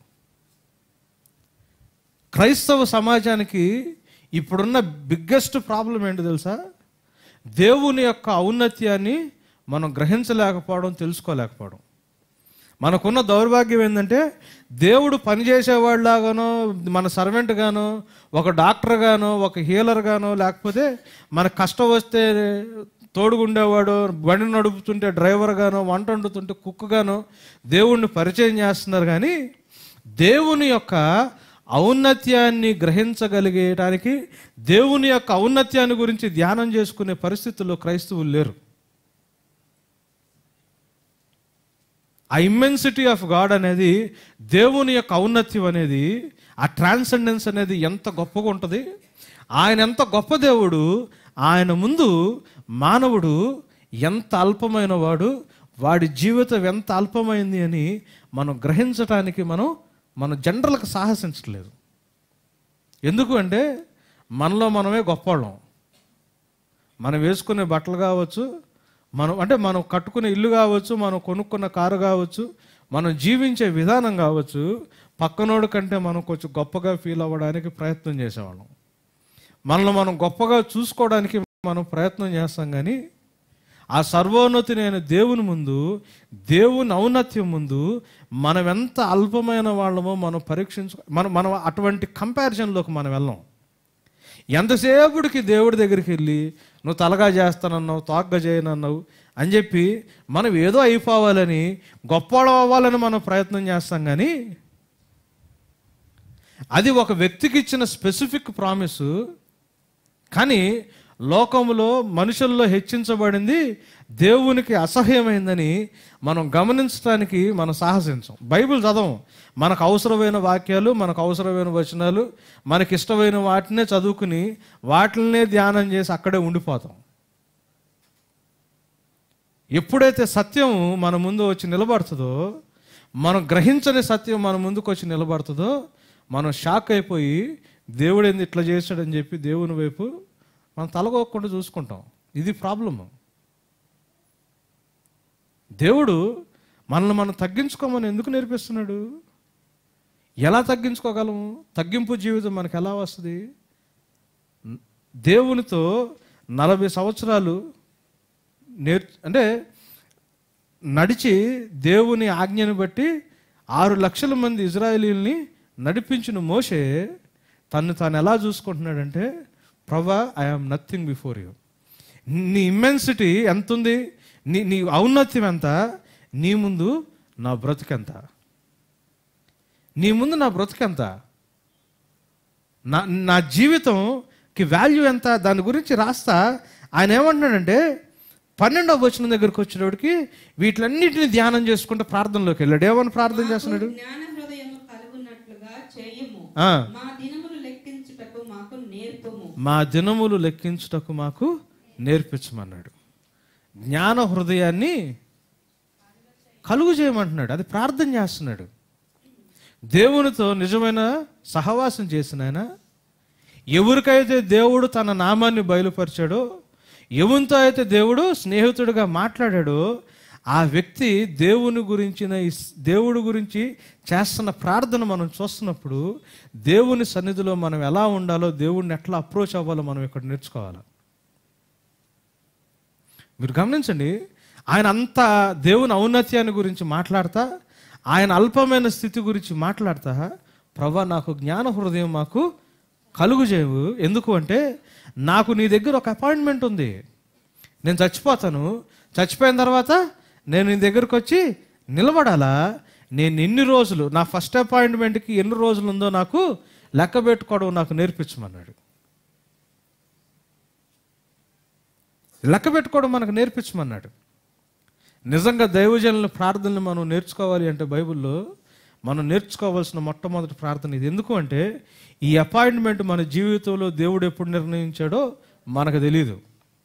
క్రైస్తవ సమాజానికి ఇప్పుడున్న బిగ్గెస్ట్ ప్రాబ్లం ఏంటో తెలుసా దేవుని యొక్క ఔన్నత్యాన్ని మనం గ్రహించలేకపోవడం తెలుసుకోలేకపోవడం మనకున్న దౌర్భాగ్యం ఏంటంటే దేవుడు పనిచేసేవాడిలాగానో మన సర్వెంట్ గానో ఒక డాక్టర్ గానో ఒక హీలర్ గానో లేకపోతే మన కష్టం వస్తే తోడుగుండేవాడు బండి నడుపుతుంటే డ్రైవర్ గానో వంట వండుతుంటే కుక్ గానో దేవుణ్ణి పరిచయం చేస్తున్నారు కానీ దేవుని యొక్క ఔన్నత్యాన్ని గ్రహించగలిగేటానికి దేవుని యొక్క ఔన్నత్యాన్ని గురించి ధ్యానం చేసుకునే పరిస్థితుల్లో క్రైస్తవులు లేరు ఆ ఇమ్మెన్సిటీ ఆఫ్ గాడ్ అనేది దేవుని యొక్క ఔన్నత్యం అనేది ఆ ట్రాన్సెండెన్స్ అనేది ఎంత గొప్పగా ఉంటుంది ఆయన ఎంత గొప్ప దేవుడు ఆయన ముందు మానవుడు ఎంత అల్పమైన వాడు వాడి జీవితం ఎంత అల్పమైంది అని మనం గ్రహించటానికి మనం మన జనరల్కి సాహసించట్లేదు ఎందుకు అంటే మనలో మనమే గొప్పవాళ్ళం మనం వేసుకునే బట్టలు కావచ్చు మనం అంటే మనం కట్టుకునే ఇల్లు కావచ్చు మనం కొనుక్కున్న కారు కావచ్చు మనం జీవించే విధానం కావచ్చు పక్కనోడు కంటే మనం కొంచెం గొప్పగా ఫీల్ అవ్వడానికి ప్రయత్నం చేసేవాళ్ళం మనల్ని మనం గొప్పగా చూసుకోవడానికి మనం ప్రయత్నం చేస్తాం కానీ ఆ సర్వోన్నతి నేను దేవుని ముందు దేవుని ఔన్నత్యం ముందు మనం ఎంత అల్పమైన వాళ్ళమో మనం పరీక్షించు మనం మనం అటువంటి కంపారిజన్లోకి మనం వెళ్ళాం ఎంతసేపుడికి దేవుడి దగ్గరికి వెళ్ళి నువ్వు తలగా చేస్తానన్నావు తోగ్గా చేయనన్నావు అని చెప్పి మనం ఏదో అయిపోవాలని గొప్పవాళ్ళం అవ్వాలని మనం ప్రయత్నం చేస్తాం కానీ అది ఒక వ్యక్తికి ఇచ్చిన స్పెసిఫిక్ ప్రామిస్ కానీ లోకములో మనుషుల్లో హెచ్చించబడింది దేవునికి అసహ్యమైందని మనం గమనించడానికి మనం సాహసించం బైబిల్ చదవం మనకు అవసరమైన వాక్యాలు మనకు అవసరమైన వచనాలు మనకి ఇష్టమైన వాటినే చదువుకుని వాటినే ధ్యానం చేసి అక్కడే ఉండిపోతాం ఎప్పుడైతే సత్యం మన ముందు వచ్చి నిలబడుతుందో మనం గ్రహించని సత్యం మన ముందుకు వచ్చి నిలబడుతుందో మనం షాక్ అయిపోయి దేవుడు ఏంది ఇట్లా చేశాడని చెప్పి దేవుని వైపు మనం తలగొక్కకుండా చూసుకుంటాం ఇది ప్రాబ్లము దేవుడు మనల్ని మనం తగ్గించుకోమని ఎందుకు నేర్పిస్తున్నాడు ఎలా తగ్గించుకోగలము తగ్గింపు జీవితం మనకు ఎలా వస్తుంది దేవునితో నలభై సంవత్సరాలు నేర్ అంటే నడిచి దేవుని ఆజ్ఞను బట్టి ఆరు లక్షల మంది ఇజ్రాయేలీల్ని నడిపించిన మోషే తను తాను ఎలా చూసుకుంటున్నాడంటే ప్రభా ఐఆమ్ నథింగ్ బిఫోర్ యూ నీ ఇమ్మెన్సిటీ ఎంత ఉంది నీ నీ ఔన్నత్యం ఎంత నీ ముందు నా బ్రతుకెంత నీ ముందు నా బ్రతుకెంత నా నా జీవితంకి వాల్యూ ఎంత దాని గురించి రాస్తా ఆయన ఏమంటున్నాడంటే పన్నెండవ వచనం దగ్గరికి వచ్చేటప్పటికి వీటిలన్నిటిని ధ్యానం చేసుకుంటూ ప్రార్థనలోకి వెళ్ళాడు ఏమని ప్రార్థన చేస్తున్నాడు జ్ఞాన హృదయము కలుగునట్లుగా చేయము ఆ, మా దినములు లెక్కించుటకు మాకు నేర్పము మా దినములు లెక్కించుటకు మాకు నేర్పించమన్నాడు జ్ఞాన హృదయాన్ని కలుగు చేయమంటున్నాడు అది ప్రార్థన చేస్తున్నాడు దేవునితో నిజమైన సహవాసం చేసిన ఆయన ఎవరికైతే దేవుడు తన నామాన్ని బయలుపరిచాడో ఎవరితో అయితే దేవుడు స్నేహితుడిగా మాట్లాడాడో ఆ వ్యక్తి దేవుని గురించిన ఈ స్- దేవుడి గురించి చేస్తున్న ప్రార్థన మనం చూస్తున్నప్పుడు దేవుని సన్నిధిలో మనం ఎలా ఉండాలో దేవుడిని ఎట్లా అప్రోచ్ అవ్వాలో మనం ఇక్కడ నేర్చుకోవాలి మీరు గమనించండి ఆయన అంత దేవుని ఔన్నత్యాన్ని గురించి మాట్లాడతా ఆయన అల్పమైన స్థితి గురించి మాట్లాడతా ప్రభా నాకు జ్ఞాన హృదయం మాకు కలుగు చేయవు ఎందుకు అంటే నాకు నీ దగ్గర ఒక అపాయింట్మెంట్ ఉంది నేను చచ్చిపోతాను చచ్చిపోయిన తర్వాత నేను నీ దగ్గరకు వచ్చి నిలబడాలా నేను ఎన్ని రోజులు నా ఫస్ట్ అపాయింట్మెంట్కి ఎన్ని రోజులు ఉందో నాకు లెక్క పెట్టుకోవడం నాకు నేర్పించమన్నాడు లెక్క పెట్టుకోవడం మనకు నేర్పించమన్నాడు నిజంగా దైవజనుల ప్రార్థనలు మనం నేర్చుకోవాలి అంటే బైబిల్లో మనం నేర్చుకోవాల్సిన మొట్టమొదటి ప్రార్థన ఇది ఎందుకు అంటే ఈ అపాయింట్మెంట్ మన జీవితంలో దేవుడు ఎప్పుడు నిర్ణయించాడో మనకు తెలియదు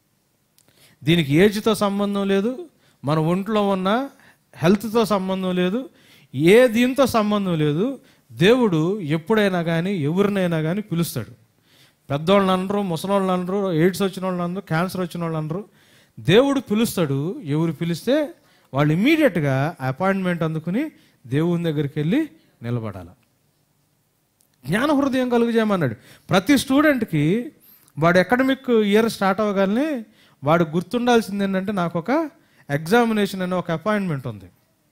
దీనికి ఏజ్తో సంబంధం లేదు మన ఒంట్లో ఉన్న హెల్త్తో సంబంధం లేదు ఏ దీంతో సంబంధం లేదు దేవుడు ఎప్పుడైనా కానీ ఎవరినైనా కానీ పిలుస్తాడు పెద్దవాళ్ళని అనరు ముసలోళ్ళని అనరు ఎయిడ్స్ వచ్చిన వాళ్ళు అనరు క్యాన్సర్ వచ్చిన వాళ్ళు అనరు దేవుడు పిలుస్తాడు ఎవరు పిలిస్తే వాళ్ళు ఇమ్మీడియట్గా అపాయింట్మెంట్ అందుకుని దేవుని దగ్గరికి వెళ్ళి నిలబడాలి జ్ఞాన హృదయం కలుగు చేయమన్నాడు ప్రతి స్టూడెంట్కి వాడు అకాడమిక్ ఇయర్ స్టార్ట్ అవ్వగానే వాడు గుర్తుండాల్సింది ఏంటంటే నాకు ఒక ఎగ్జామినేషన్ అనే ఒక అపాయింట్మెంట్ ఉంది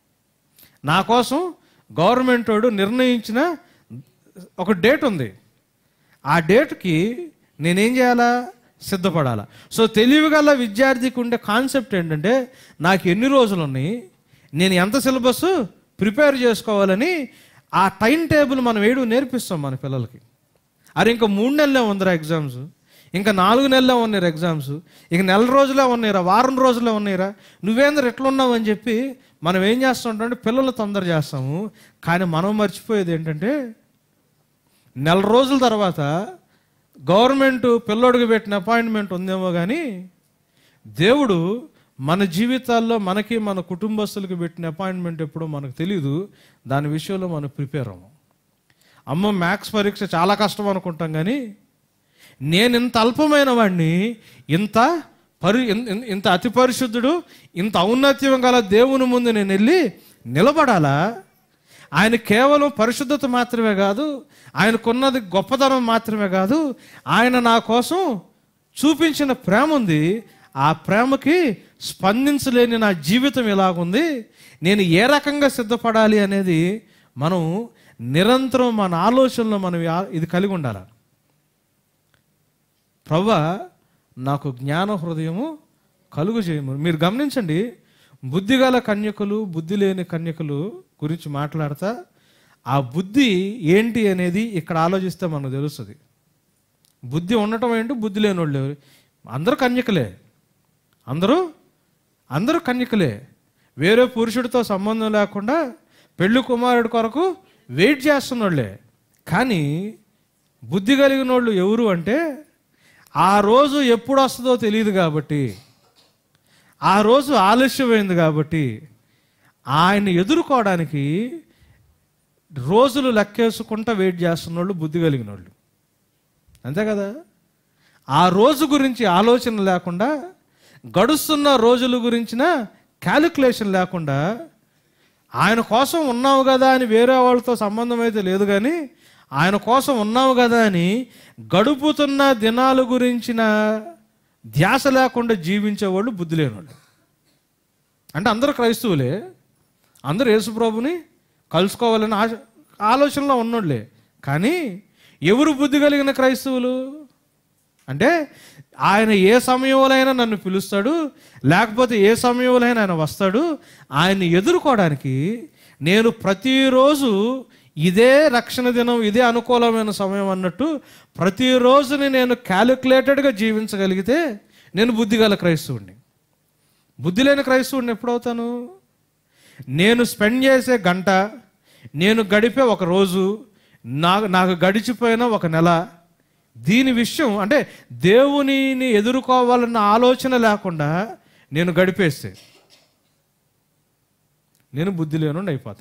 నా కోసం గవర్నమెంట్ వాడు నిర్ణయించిన ఒక డేట్ ఉంది ఆ డేట్కి నేనేం చేయాలా సిద్ధపడాలా సో తెలివిగల విద్యార్థికి ఉండే కాన్సెప్ట్ ఏంటంటే నాకు ఎన్ని రోజులు ఉన్నాయి నేను ఎంత సిలబస్ ప్రిపేర్ చేసుకోవాలని ఆ టైం టేబుల్ మనం వేయడం నేర్పిస్తాం మన పిల్లలకి అరే ఇంకా మూడు నెలలే ఉందిరా ఎగ్జామ్స్ ఇంకా నాలుగు నెలలే ఉన్నాయి ఎగ్జామ్స్ ఇక నెల రోజులే ఉన్నాయిరా వారం రోజులే ఉన్నాయిరా నువ్వేందరు ఎట్లున్నావు అని చెప్పి మనం ఏం చేస్తుంటామంటే పిల్లలు తొందర చేస్తాము కానీ మనం మర్చిపోయేది ఏంటంటే నెల రోజుల తర్వాత గవర్నమెంట్ పిల్లోడికి పెట్టిన అపాయింట్మెంట్ ఉందేమో కానీ దేవుడు మన జీవితాల్లో మనకి మన కుటుంబస్తులకి పెట్టిన అపాయింట్మెంట్ ఎప్పుడో మనకు తెలియదు దాని విషయంలో మనం ప్రిపేర్ అవ్వం అమ్మ మ్యాథ్స్ పరీక్ష చాలా కష్టం అనుకుంటాం కానీ నేను ఇంత అల్పమైన వాడిని ఇంత పరి ఇన్- ఇన్- ఇంత అతి పరిశుద్ధుడు ఇంత ఔన్నత్యం గల దేవుని ముందు నేను వెళ్ళి నిలబడాలా ఆయన కేవలం పరిశుద్ధత మాత్రమే కాదు ఆయనకున్నది గొప్పతనం మాత్రమే కాదు ఆయన నా కోసం చూపించిన ప్రేమ ఉంది ఆ ప్రేమకి స్పందించలేని నా జీవితం ఎలాగుంది నేను ఏ రకంగా సిద్ధపడాలి అనేది మనం నిరంతరం మన ఆలోచనలో మనం ఆ- ఇది కలిగి ఉండాలి ప్రవ్వా నాకు జ్ఞాన హృదయము కలుగు చేయము మీరు గమనించండి బుద్ధిగల కన్యకులు బుద్ధి లేని కన్యకులు గురించి మాట్లాడతా ఆ బుద్ధి ఏంటి అనేది ఇక్కడ ఆలోచిస్తే మనకు తెలుస్తుంది బుద్ధి ఉండటం ఏంటి బుద్ధి లేని వాళ్ళు ఎవరు? అందరూ కన్యకలే అందరూ అందరూ కన్యకలే వేరే పురుషుడితో సంబంధం లేకుండా పెళ్లి కుమారుడి కొరకు వెయిట్ చేస్తున్నోళ్ళే కానీ బుద్ధి కలిగిన వాళ్ళు ఎవరు అంటే ఆ రోజు ఎప్పుడు వస్తుందో తెలియదు కాబట్టి ఆ రోజు ఆలస్యమైంది కాబట్టి ఆయన ఎదుర్కోవడానికి రోజులు లెక్కేసుకుంటా వెయిట్ చేస్తున్న వాళ్ళు బుద్ధి కలిగిన వాళ్ళు అంతే కదా ఆ రోజు గురించి ఆలోచన లేకుండా గడుస్తున్న రోజుల గురించిన క్యాలిక్యులేషన్ లేకుండా ఆయన కోసం ఉన్నావు కదా అని వేరే వాళ్ళతో సంబంధం అయితే లేదు కానీ ఆయన కోసం ఉన్నావు కదా అని గడుపుతున్న దినాల గురించిన ధ్యాస లేకుండా జీవించేవాళ్ళు బుద్ధి లేనివాళ్ళు అంటే అందరూ క్రైస్తవులే అందరూ యేసుప్రభుని కలుసుకోవాలని ఆశ ఆలోచనలో ఉన్నోళ్ళే కానీ ఎవరు బుద్ధి కలిగిన క్రైస్తవులు అంటే ఆయన ఏ సమయంలోనైనా నన్ను పిలుస్తాడు లేకపోతే ఏ సమయంలోనైనా ఆయన వస్తాడు ఆయన్ని ఎదుర్కోవడానికి నేను ప్రతిరోజు ఇదే రక్షణ దినం ఇదే అనుకూలమైన సమయం అన్నట్టు ప్రతిరోజుని నేను క్యాలిక్యులేటెడ్గా జీవించగలిగితే నేను బుద్ధిగల క్రైస్తవుడిని బుద్ధి లేని క్రైస్తవుడిని ఎప్పుడవుతాను నేను స్పెండ్ చేసే గంట నేను గడిపే ఒక రోజు నాకు నాకు గడిచిపోయిన ఒక నెల దీని విషయం అంటే దేవునిని ఎదుర్కోవాలన్న ఆలోచన లేకుండా నేను గడిపేస్తే నేను బుద్ధి లేనుండి అయిపోతా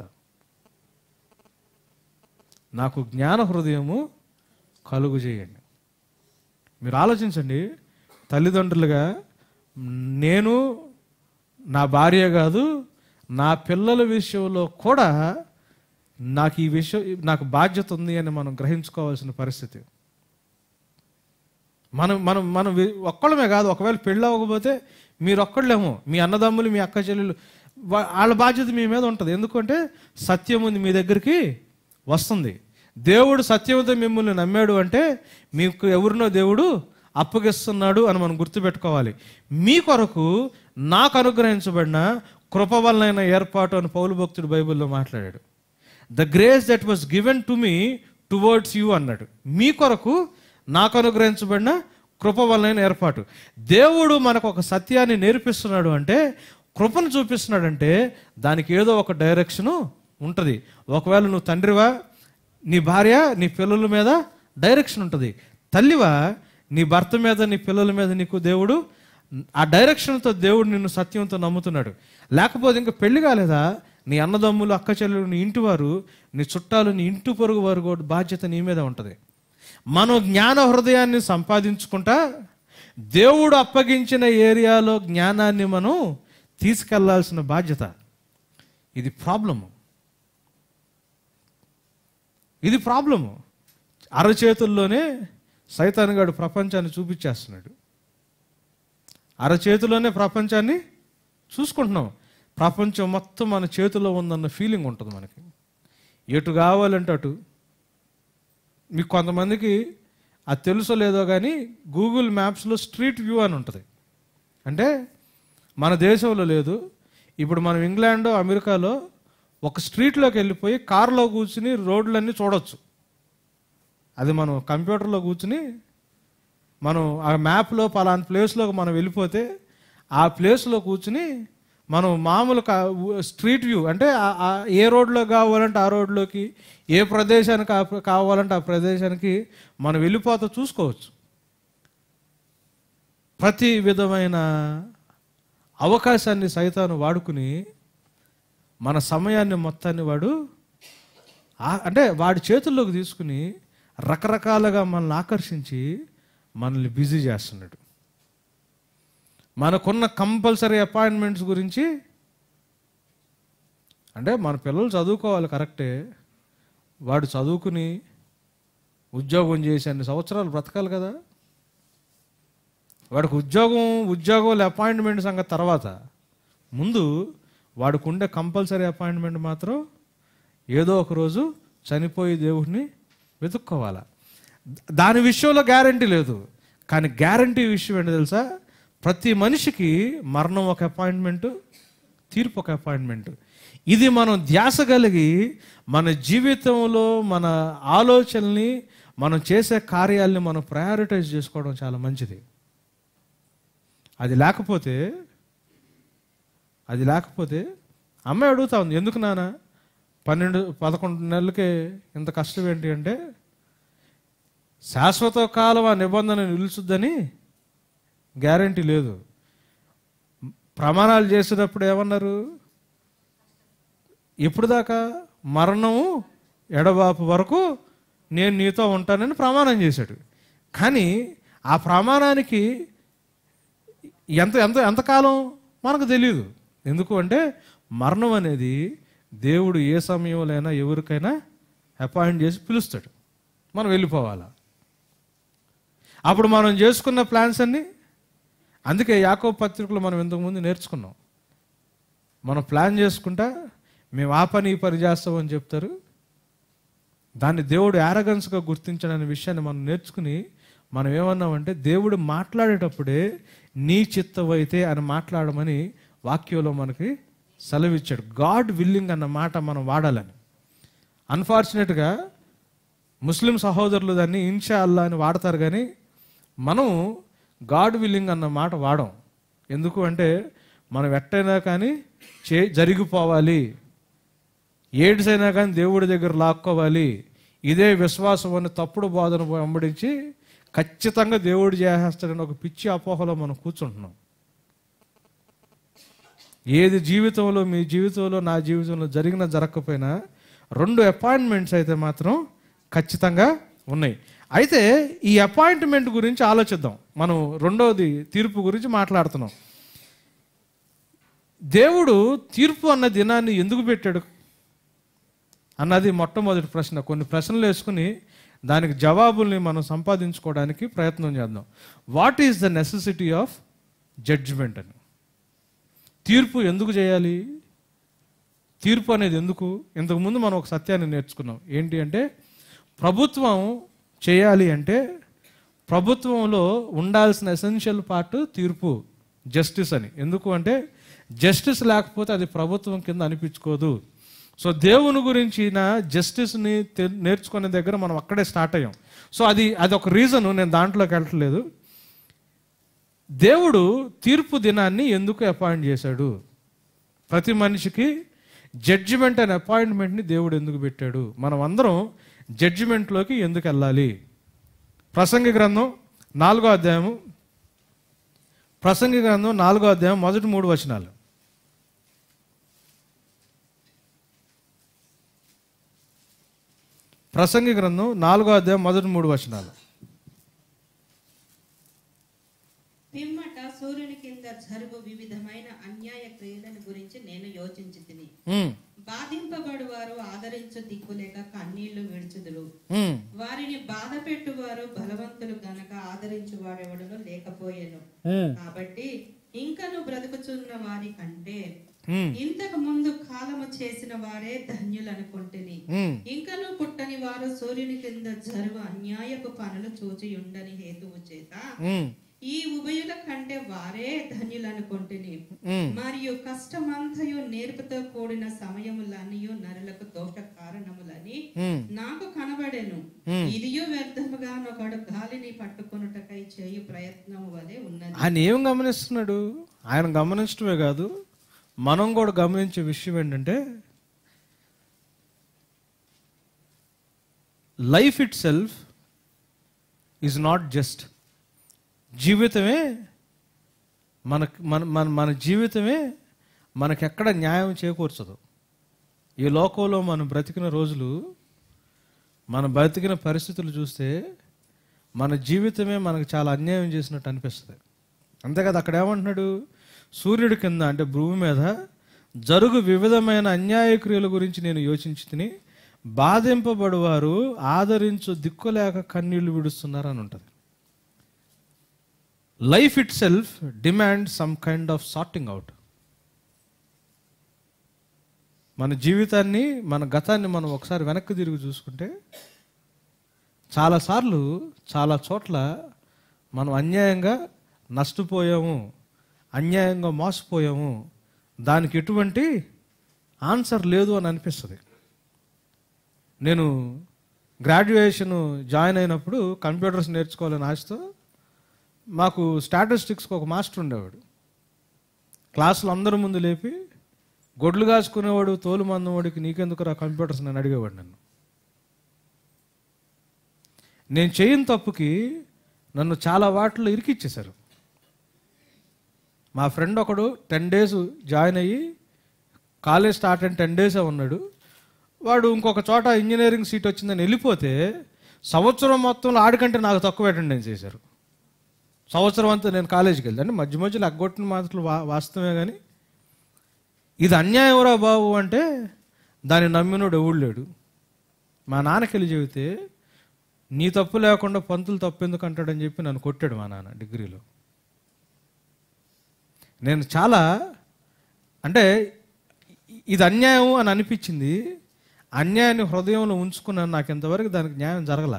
నాకు జ్ఞాన హృదయము కలుగు చేయండి మీరు ఆలోచించండి తల్లిదండ్రులుగా నేను నా భార్య కాదు నా పిల్లల విషయంలో కూడా నాకు ఈ విషయం నాకు బాధ్యత ఉంది అని మనం గ్రహించుకోవాల్సిన పరిస్థితి మనం మనం మనం వి- ఒక్కళ్ళమే కాదు ఒకవేళ పెళ్ళి అవ్వకపోతే మీరు ఒక్కళ్ళేమో మీ అన్నదమ్ములు మీ అక్క చెల్లెలు వా- వాళ్ళ బాధ్యత మీ మీద ఉంటుంది ఎందుకంటే సత్యం ఉంది మీ దగ్గరికి వస్తుంది దేవుడు సత్యంతో మిమ్మల్ని నమ్మాడు అంటే మీకు ఎవరినో దేవుడు అప్పగిస్తున్నాడు అని మనం గుర్తుపెట్టుకోవాలి మీ కొరకు నాకు అనుగ్రహించబడిన కృప వలన ఏర్పాటు అని పౌలు భక్తుడు బైబిల్లో మాట్లాడాడు the grace that was given to me towards you అన్నాడు మీ కొరకు నాకు అనుగ్రహించబడిన కృప వలన ఏర్పాటు దేవుడు మనకు ఒక సత్యాన్ని నేర్పిస్తున్నాడు అంటే కృపను చూపిస్తున్నాడంటే దానికి ఏదో ఒక డైరెక్షను ఉంటుంది ఒకవేళ నువ్వు తండ్రివా నీ భార్య నీ పిల్లల మీద డైరెక్షన్ ఉంటుంది తల్లివా నీ భర్త మీద నీ పిల్లల మీద నీకు దేవుడు ఆ డైరెక్షన్తో దేవుడు నిన్ను సత్యంతో నమ్ముతున్నాడు లేకపోతే ఇంకా పెళ్లి కాలేదా నీ అన్నదమ్ములు అక్క చెల్లెలు నీ ఇంటి వారు నీ చుట్టాలు నీ ఇంటి పొరుగు వారు కూడా బాధ్యత నీ మీద ఉంటుంది మనం జ్ఞాన హృదయాన్ని సంపాదించుకుంటా దేవుడు అప్పగించిన ఏరియాలో జ్ఞానాన్ని మనం తీసుకెళ్లాల్సిన బాధ్యత ఇది ప్రాబ్లము ఇది ప్రాబ్లము అరచేతుల్లోనే సైతానుగాడు ప్రపంచాన్ని చూపించేస్తున్నాడు అరచేతిలోనే ప్రపంచాన్ని చూసుకుంటున్నాం ప్రపంచం మొత్తం మన చేతిలో ఉందన్న ఫీలింగ్ ఉంటుంది మనకి ఎటు కావాలంటే అటు మీకు కొంతమందికి అది తెలుసో లేదో కానీ గూగుల్ మ్యాప్స్లో స్ట్రీట్ వ్యూ అని ఉంటుంది అంటే మన దేశంలో లేదు ఇప్పుడు మనం ఇంగ్లాండ్ అమెరికాలో ఒక స్ట్రీట్లోకి వెళ్ళిపోయి కారులో కూర్చుని రోడ్లన్నీ చూడొచ్చు అది మనం కంప్యూటర్లో కూర్చుని మనం ఆ మ్యాప్లో పలానా ప్లేస్లోకి మనం వెళ్ళిపోతే ఆ ప్లేస్లో కూర్చుని మనం మామూలు కా- స్ట్రీట్ వ్యూ అంటే ఆ- ఆ ఏ రోడ్లో కావాలంటే ఆ రోడ్లోకి ఏ ప్రదేశానికి ఆ ప్ర- కావాలంటే ఆ ప్రదేశానికి మనం వెళ్ళిపోతా చూసుకోవచ్చు ప్రతి విధమైన అవకాశాన్ని సైతాను వాడుకుని మన సమయాన్ని మొత్తాన్ని వాడు ఆ- అంటే వాడి చేతుల్లోకి తీసుకుని రకరకాలుగా మనల్ని ఆకర్షించి మనల్ని బిజీ చేస్తున్నాడు మనకున్న కంపల్సరీ అపాయింట్మెంట్స్ గురించి అంటే మన పిల్లలు చదువుకోవాలి కరెక్టే వాడు చదువుకుని ఉద్యోగం చేసి అన్ని సంవత్సరాలు బ్రతకాలి కదా వాడికి ఉద్యోగం ఉద్యోగం అపాయింట్మెంట్ సంగతి తర్వాత ముందు వాడికి ఉండే కంపల్సరీ అపాయింట్మెంట్ మాత్రం ఏదో ఒక రోజు చనిపోయి దేవుడిని వెతుక్కోవాలా దాని విషయంలో గ్యారంటీ లేదు కానీ గ్యారంటీ విషయం ఏంటి తెలుసా ప్రతి మనిషికి మరణం ఒక అపాయింట్మెంట్ తీర్పు ఒక అపాయింట్మెంట్ ఇది మనం ధ్యాస కలిగి మన జీవితంలో మన ఆలోచనల్ని మనం చేసే కార్యాలని మనం ప్రయారిటైజ్ చేసుకోవడం చాలా మంచిది అది లేకపోతే అది లేకపోతే అమ్మాయి అడుగుతా ఉంది ఎందుకు నాన్న పన్నెండు పదకొండు నెలలకే ఇంత కష్టం ఏంటి అంటే శాశ్వత కాలం ఆ నిబంధన నిలుచుద్దని గ్యారంటీ లేదు ప్రమాణాలు చేసేటప్పుడు ఏమన్నారు ఎప్పుడు దాకా మరణము ఎడబాపు వరకు నేను నీతో ఉంటానని ప్రమాణం చేశాడు కానీ ఆ ప్రమాణానికి ఎంత ఎంత ఎంతకాలం మనకు తెలియదు ఎందుకు అంటే మరణం అనేది దేవుడు ఏ సమయంలోనైనా ఎవరికైనా అపాయింట్ చేసి పిలుస్తాడు మనం వెళ్ళిపోవాలా అప్పుడు మనం చేసుకున్న ప్లాన్స్ అన్నీ అందుకే యాకో పత్రికలు మనం ఇంతకుముందు నేర్చుకున్నాం మనం ప్లాన్ చేసుకుంటా మేము ఆ పని ఈ పని చేస్తామని చెప్తారు దాన్ని దేవుడు యారగన్స్గా గుర్తించడనే విషయాన్ని మనం నేర్చుకుని మనం ఏమన్నామంటే దేవుడు మాట్లాడేటప్పుడే నీ చిత్తమైతే అని మాట్లాడమని వాక్యంలో మనకి సెలవిచ్చాడు గాడ్ విల్లింగ్ అన్న మాట మనం వాడాలని అన్ఫార్చునేట్గా ముస్లిం సహోదరులు దాన్ని ఇన్షా అల్లా అని వాడతారు కానీ మనం గాడ్ విల్లింగ్ అన్న మాట వాడం ఎందుకు అంటే మనం ఎట్టయినా కానీ చే జరిగిపోవాలి ఏడ్స్ అయినా కానీ దేవుడి దగ్గర లాక్కోవాలి ఇదే విశ్వాసం అని తప్పుడు బోధన వెంబడించి ఖచ్చితంగా దేవుడు చేసేస్తాడని ఒక పిచ్చి అపోహలో మనం కూర్చుంటున్నాం ఏది జీవితంలో మీ జీవితంలో నా జీవితంలో జరిగిన జరగకపోయినా రెండు అపాయింట్మెంట్స్ అయితే మాత్రం ఖచ్చితంగా ఉన్నాయి అయితే ఈ అపాయింట్మెంట్ గురించి ఆలోచిద్దాం మనం రెండవది తీర్పు గురించి మాట్లాడుతున్నాం దేవుడు తీర్పు అన్న దినాన్ని ఎందుకు పెట్టాడు అన్నది మొట్టమొదటి ప్రశ్న కొన్ని ప్రశ్నలు వేసుకుని దానికి జవాబుల్ని మనం సంపాదించుకోవడానికి ప్రయత్నం చేద్దాం what is the necessity of judgement అని తీర్పు ఎందుకు చేయాలి తీర్పు అనేది ఎందుకు ఇంతకుముందు మనం ఒక సత్యాన్ని నేర్చుకున్నాం ఏంటి అంటే ప్రభుత్వం చేయాలి అంటే ప్రభుత్వంలో ఉండాల్సిన ఎసెన్షియల్ పార్ట్ తీర్పు జస్టిస్ అని ఎందుకు అంటే జస్టిస్ లేకపోతే అది ప్రభుత్వం కింద అనిపించుకోదు సో దేవుని గురించిన జస్టిస్ని తె- నేర్చుకునే దగ్గర మనం అక్కడే స్టార్ట్ అయ్యాం సో అది అది ఒక రీజన్ నేను దాంట్లోకి వెళ్ళట్లేదు దేవుడు తీర్పు దినాన్ని ఎందుకు అపాయింట్ చేశాడు ప్రతి మనిషికి జడ్జిమెంట్ అనే అపాయింట్మెంట్ని దేవుడు ఎందుకు పెట్టాడు మనం అందరం జడ్జిమెంట్లోకి ఎందుకు వెళ్ళాలి ప్రసంగి గ్రంథం నాలుగో అధ్యాయము ప్రసంగి గ్రంథం నాలుగో అధ్యాయం మొదటి మూడు వచనాలు ప్రసంగి గ్రంథం నాలుగో అధ్యాయం మొదటి మూడు వచనాలు పిమ్మట సూర్యుని కింద జరుగు వివిధమైన అన్యాయ క్రియలను గురించి నేను యోచించి తిని ఉమ్, బాధింపబడువారు ఆదరించు దిక్కులేక కన్నీళ్లు విడుచుదురు ఉమ్, వారిని బాధ పెట్టువారు బలవంతులు గనక ఆదరించు వాడెవడను లేకపోయెను ఉమ్, కాబట్టి ఇంకను బ్రతుకుచున్న వారి కంటే ఉమ్, ఇంతకు ముందు కాలము చేసిన వారే ధన్యులనుకుంటుని ఉమ్. ఇంకను పుట్టని వారు సూర్యుని కింద జరుగు అన్యాయపు పనులు చూచి ఉండని హేతువు చేత ఉమ్, ఈ ఉభయుల కంటే వారే ధన్యులనుకుంటుని ఉమ్. మరియు కష్టమంతయు నేర్పుతో కూడిన సమయములనియు నరులకు దోష కారణములని ఉమ్. నాకు కనబడెను Hmm. ఇదియు వ్యర్థముగా ఒకడు గాలిని పట్టుకొనుటకై చేయు ప్రయత్నము వలె ఉన్నది ఆయన ఏం గమనిస్తున్నాడు ఆయన గమనించడమే కాదు మనం కూడా గమనించే విషయం ఏంటంటే life itself is not just జీవితమే మన మన మన మన జీవితమే మనకెక్కడ న్యాయం చేకూర్చదు ఈ లోకంలో మనం బ్రతికిన రోజులు మన బ్రతికిన పరిస్థితులు చూస్తే మన జీవితమే మనకు చాలా అన్యాయం చేసినట్టు అనిపిస్తుంది అంతేకాదు అక్కడ ఏమంటున్నాడు సూర్యుడి కింద అంటే భూమి మీద జరుగు వివిధమైన అన్యాయ క్రియల గురించి నేను యోచించి తిని బాధింపబడువారు ఆదరించు దిక్కులేక కన్నీళ్లు విడుస్తున్నారు అని ఉంటుంది life itself demand some kind of sorting out మన జీవితాన్ని మన గతాన్ని మనం ఒకసారి వెనక్కి తిరిగి చూసుకుంటే చాలాసార్లు చాలా చోట్ల మనం అన్యాయంగా నష్టపోయాము అన్యాయంగా మోసపోయాము దానికి ఎటువంటి ఆన్సర్ లేదు అని అనిపిస్తుంది నేను గ్రాడ్యుయేషన్ జాయిన్ అయినప్పుడు కంప్యూటర్స్ నేర్చుకోవాలని ఆశతో మాకు స్టాటిస్టిక్స్కి ఒక మాస్టర్ ఉండేవాడు క్లాసులు అందరి ముందు లేపి గొడ్లు కాసుకునేవాడు తోలు మందవాడికి నీకెందుకు రా కంప్యూటర్స్ నేను అడిగేవాడు నన్ను నేను చేయని తప్పుకి నన్ను చాలా వాటిలో ఇరికిచ్చేశారు మా ఫ్రెండ్ ఒకడు టెన్ డేస్ జాయిన్ అయ్యి కాలేజ్ స్టార్ట్ అయిన టెన్ డేసే ఉన్నాడు వాడు ఇంకొక చోట ఇంజనీరింగ్ సీట్ వచ్చిందని వెళ్ళిపోతే సంవత్సరం మొత్తంలో ఆడికంటే నాకు తక్కువ అటెండెన్స్ చేశారు సంవత్సరం అంతా నేను కాలేజీకి వెళ్ళి అంటే మధ్య మధ్యలో అగ్గొట్టిన మాటలు వా వాస్తవమే కానీ ఇది అన్యాయంరా బాబు అంటే దాన్ని నమ్మినోడు ఎవడు లేడు మా నాన్నకి వెళ్ళి చెబితే నీ తప్పు లేకుండా పంతులు తప్పు ఎందుకు అంటాడని చెప్పి నన్ను కొట్టాడు మా నాన్న డిగ్రీలో నేను చాలా అంటే ఇది అన్యాయం అని అనిపించింది అన్యాయాన్ని హృదయంలో ఉంచుకున్నాను నాకు ఇంతవరకు దానికి న్యాయం జరగల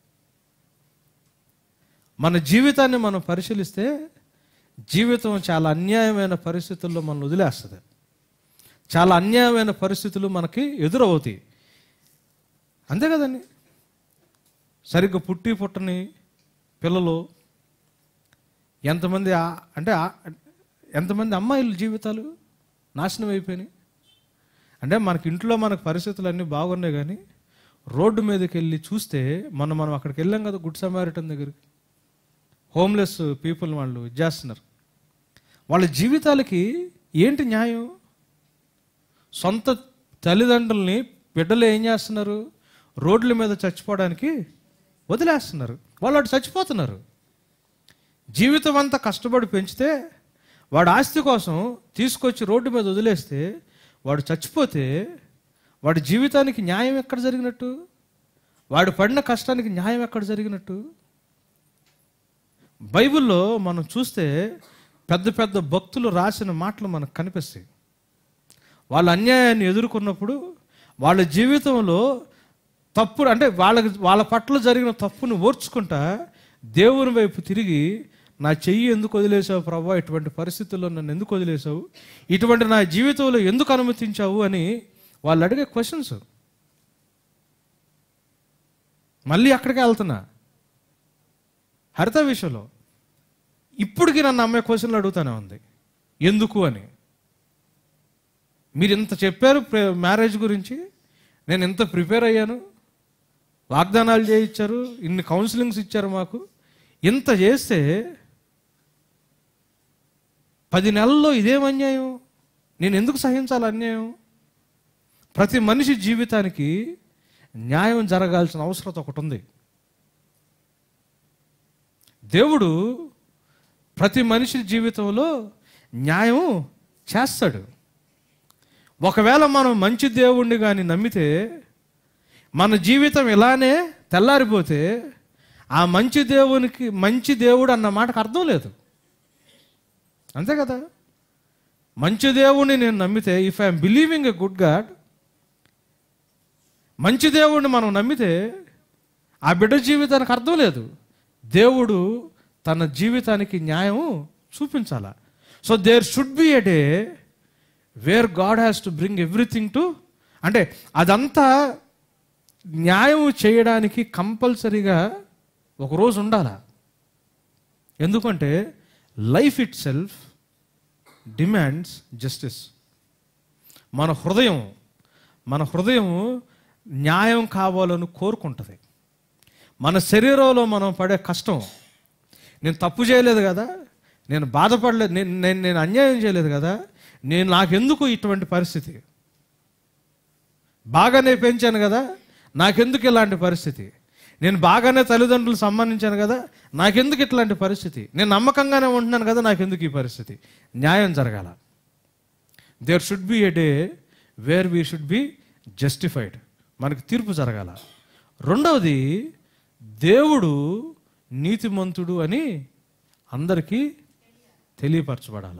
మన జీవితాన్ని మనం పరిశీలిస్తే జీవితం చాలా అన్యాయమైన పరిస్థితుల్లో మనం వదిలేస్తుంది చాలా అన్యాయమైన పరిస్థితులు మనకి ఎదురవుతాయి అంతే కదండి సరిగ్గా పుట్టి పుట్టని పిల్లలు ఎంతమంది ఆ- అంటే ఆ- ఎంతమంది అమ్మాయిల జీవితాలు నాశనం అయిపోయినాయి అంటే మనకి ఇంట్లో మనకు పరిస్థితులు అన్నీ బాగున్నాయి కానీ రోడ్డు మీదకి వెళ్ళి చూస్తే మనం మనం అక్కడికి వెళ్ళాం కదా గుడ్ సమారిటన్ దగ్గరికి హోమ్లెస్ పీపుల్ వాళ్ళు ఇది చేస్తున్నారు వాళ్ళ జీవితాలకి ఏంటి న్యాయం సొంత తల్లిదండ్రుల్ని బిడ్డలు ఏం చేస్తున్నారు రోడ్ల మీద చచ్చిపోవడానికి వదిలేస్తున్నారు వాళ్ళు అటు చచ్చిపోతున్నారు జీవితం అంతా కష్టపడి పెంచితే వాడు ఆస్తి కోసం తీసుకొచ్చి రోడ్డు మీద వదిలేస్తే వాడు చచ్చిపోతే వాడి జీవితానికి న్యాయం ఎక్కడ జరిగినట్టు వాడు పడిన కష్టానికి న్యాయం ఎక్కడ జరిగినట్టు బైబిల్లో మనం చూస్తే పెద్ద పెద్ద భక్తులు రాసిన మాటలు మనకు కనిపిస్తాయి వాళ్ళ అన్యాయాన్ని ఎదుర్కొన్నప్పుడు వాళ్ళ జీవితంలో తప్పు అంటే వాళ్ళకి వాళ్ళ పట్ల జరిగిన తప్పును ఓర్చుకుంటా దేవుని వైపు తిరిగి నా చెయ్యి ఎందుకు వదిలేసావు ప్రభా ఇటువంటి పరిస్థితుల్లో నన్ను ఎందుకు వదిలేసావు ఇటువంటి నా జీవితంలో ఎందుకు అనుమతించావు అని వాళ్ళు అడిగే క్వశ్చన్స్ మళ్ళీ అక్కడికే వెళ్తున్నా హరిత విషయంలో ఇప్పటికి నన్ను అమ్మాయి క్వశ్చన్లు అడుగుతానే ఉంది ఎందుకు అని మీరు ఇంత చెప్పారు ప్రే- మ్యారేజ్ గురించి నేను ఇంత ప్రిపేర్ అయ్యాను వాగ్దానాలు చేయించారు ఇన్ని కౌన్సిలింగ్స్ ఇచ్చారు మాకు ఇంత చేస్తే పది నెలల్లో ఇదేం అన్యాయం నేను ఎందుకు సహించాలి అన్యాయం ప్రతి మనిషి జీవితానికి న్యాయం జరగాల్సిన అవసరం ఒకటి ఉంది దేవుడు ప్రతి మనిషి జీవితంలో న్యాయం చేస్తాడు ఒకవేళ మనం మంచి దేవుణ్ణి కానీ నమ్మితే మన జీవితం ఇలానే తెల్లారిపోతే ఆ మంచి దేవునికి మంచి దేవుడు అన్న మాటకు అర్థం లేదు అంతే కదా మంచి దేవుణ్ణి నేను నమ్మితే if I'm believing a good God మంచి దేవుణ్ణి మనం నమ్మితే ఆ బిడ్డ జీవితానికి అర్థం లేదు దేవుడు తన జీవితానికి న్యాయం చూపించాల so there should be a day where God has to bring everything to అంటే అదంతా న్యాయం చేయడానికి కంపల్సరీగా ఒక రోజు ఉండాలా ఎందుకంటే life itself demands justice మన హృదయం మన హృదయం న్యాయం కావాలని కోరుకుంటుంది మన శరీరంలో మనం పడే కష్టం నేను తప్పు చేయలేదు కదా నేను బాధపడలేదు నేను నేను నేను అన్యాయం చేయలేదు కదా నేను నాకెందుకు ఇటువంటి పరిస్థితి బాగానే పెంచాను కదా నాకెందుకు ఇలాంటి పరిస్థితి నేను బాగానే తల్లిదండ్రులు సంబంధించాను కదా నాకెందుకు ఇట్లాంటి పరిస్థితి నేను నమ్మకంగానే ఉంటున్నాను కదా నాకెందుకు ఈ పరిస్థితి న్యాయం జరగాల there should be a day where we should be justified మనకి తీర్పు జరగాల రెండవది దేవుడు నీతిమంతుడు అని అందరికీ తెలియపరచబడాల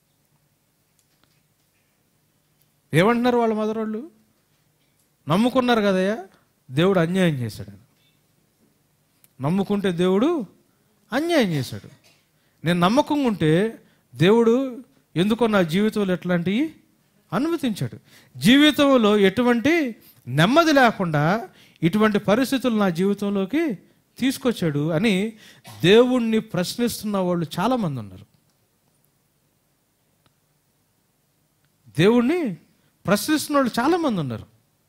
ఏమంటున్నారు వాళ్ళ మదరోళ్ళు నమ్ముకున్నారు కదయ్యా దేవుడు అన్యాయం చేశాడు నమ్ముకుంటే దేవుడు అన్యాయం చేశాడు నేను నమ్మకంగా ఉంటే దేవుడు ఎందుకో నా జీవితంలో ఎట్లాంటివి అనుమతించాడు జీవితంలో ఎటువంటి నెమ్మది లేకుండా ఇటువంటి పరిస్థితులు నా జీవితంలోకి తీసుకొచ్చాడు అని దేవుణ్ణి ప్రశ్నిస్తున్న వాళ్ళు చాలామంది ఉన్నారు దేవుణ్ణి ప్రశ్నిస్తున్న వాళ్ళు చాలామంది ఉన్నారు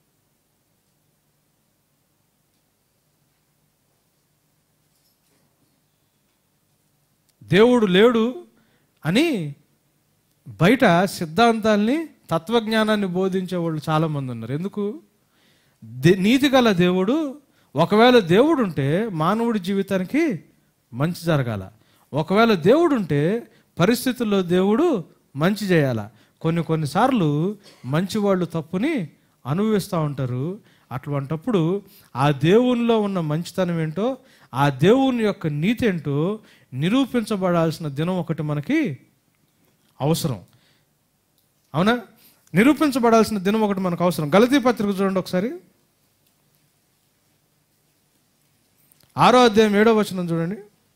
దేవుడు లేడు అని బయట సిద్ధాంతాల్ని తత్వజ్ఞానాన్ని బోధించే వాళ్ళు చాలామంది ఉన్నారు ఎందుకు దే- నీతి గల దేవుడు ఒకవేళ దేవుడు ఉంటే మానవుడి జీవితానికి మంచి జరగాల ఒకవేళ దేవుడు ఉంటే పరిస్థితుల్లో దేవుడు మంచి చేయాల కొన్ని కొన్నిసార్లు మంచి వాళ్ళు తప్పుని అనుభవిస్తూ ఉంటారు అటువంటప్పుడు ఆ దేవునిలో ఉన్న మంచితనం ఏంటో ఆ దేవుని యొక్క నీతి ఏంటో నిరూపించబడాల్సిన దినం ఒకటి మనకి అవసరం అవునా నిరూపించబడాల్సిన దినం ఒకటి మనకు అవసరం గలతీ పత్రిక చూడండి ఒకసారి ఆరో అధ్యాయం ఏడో వచనం చూడండి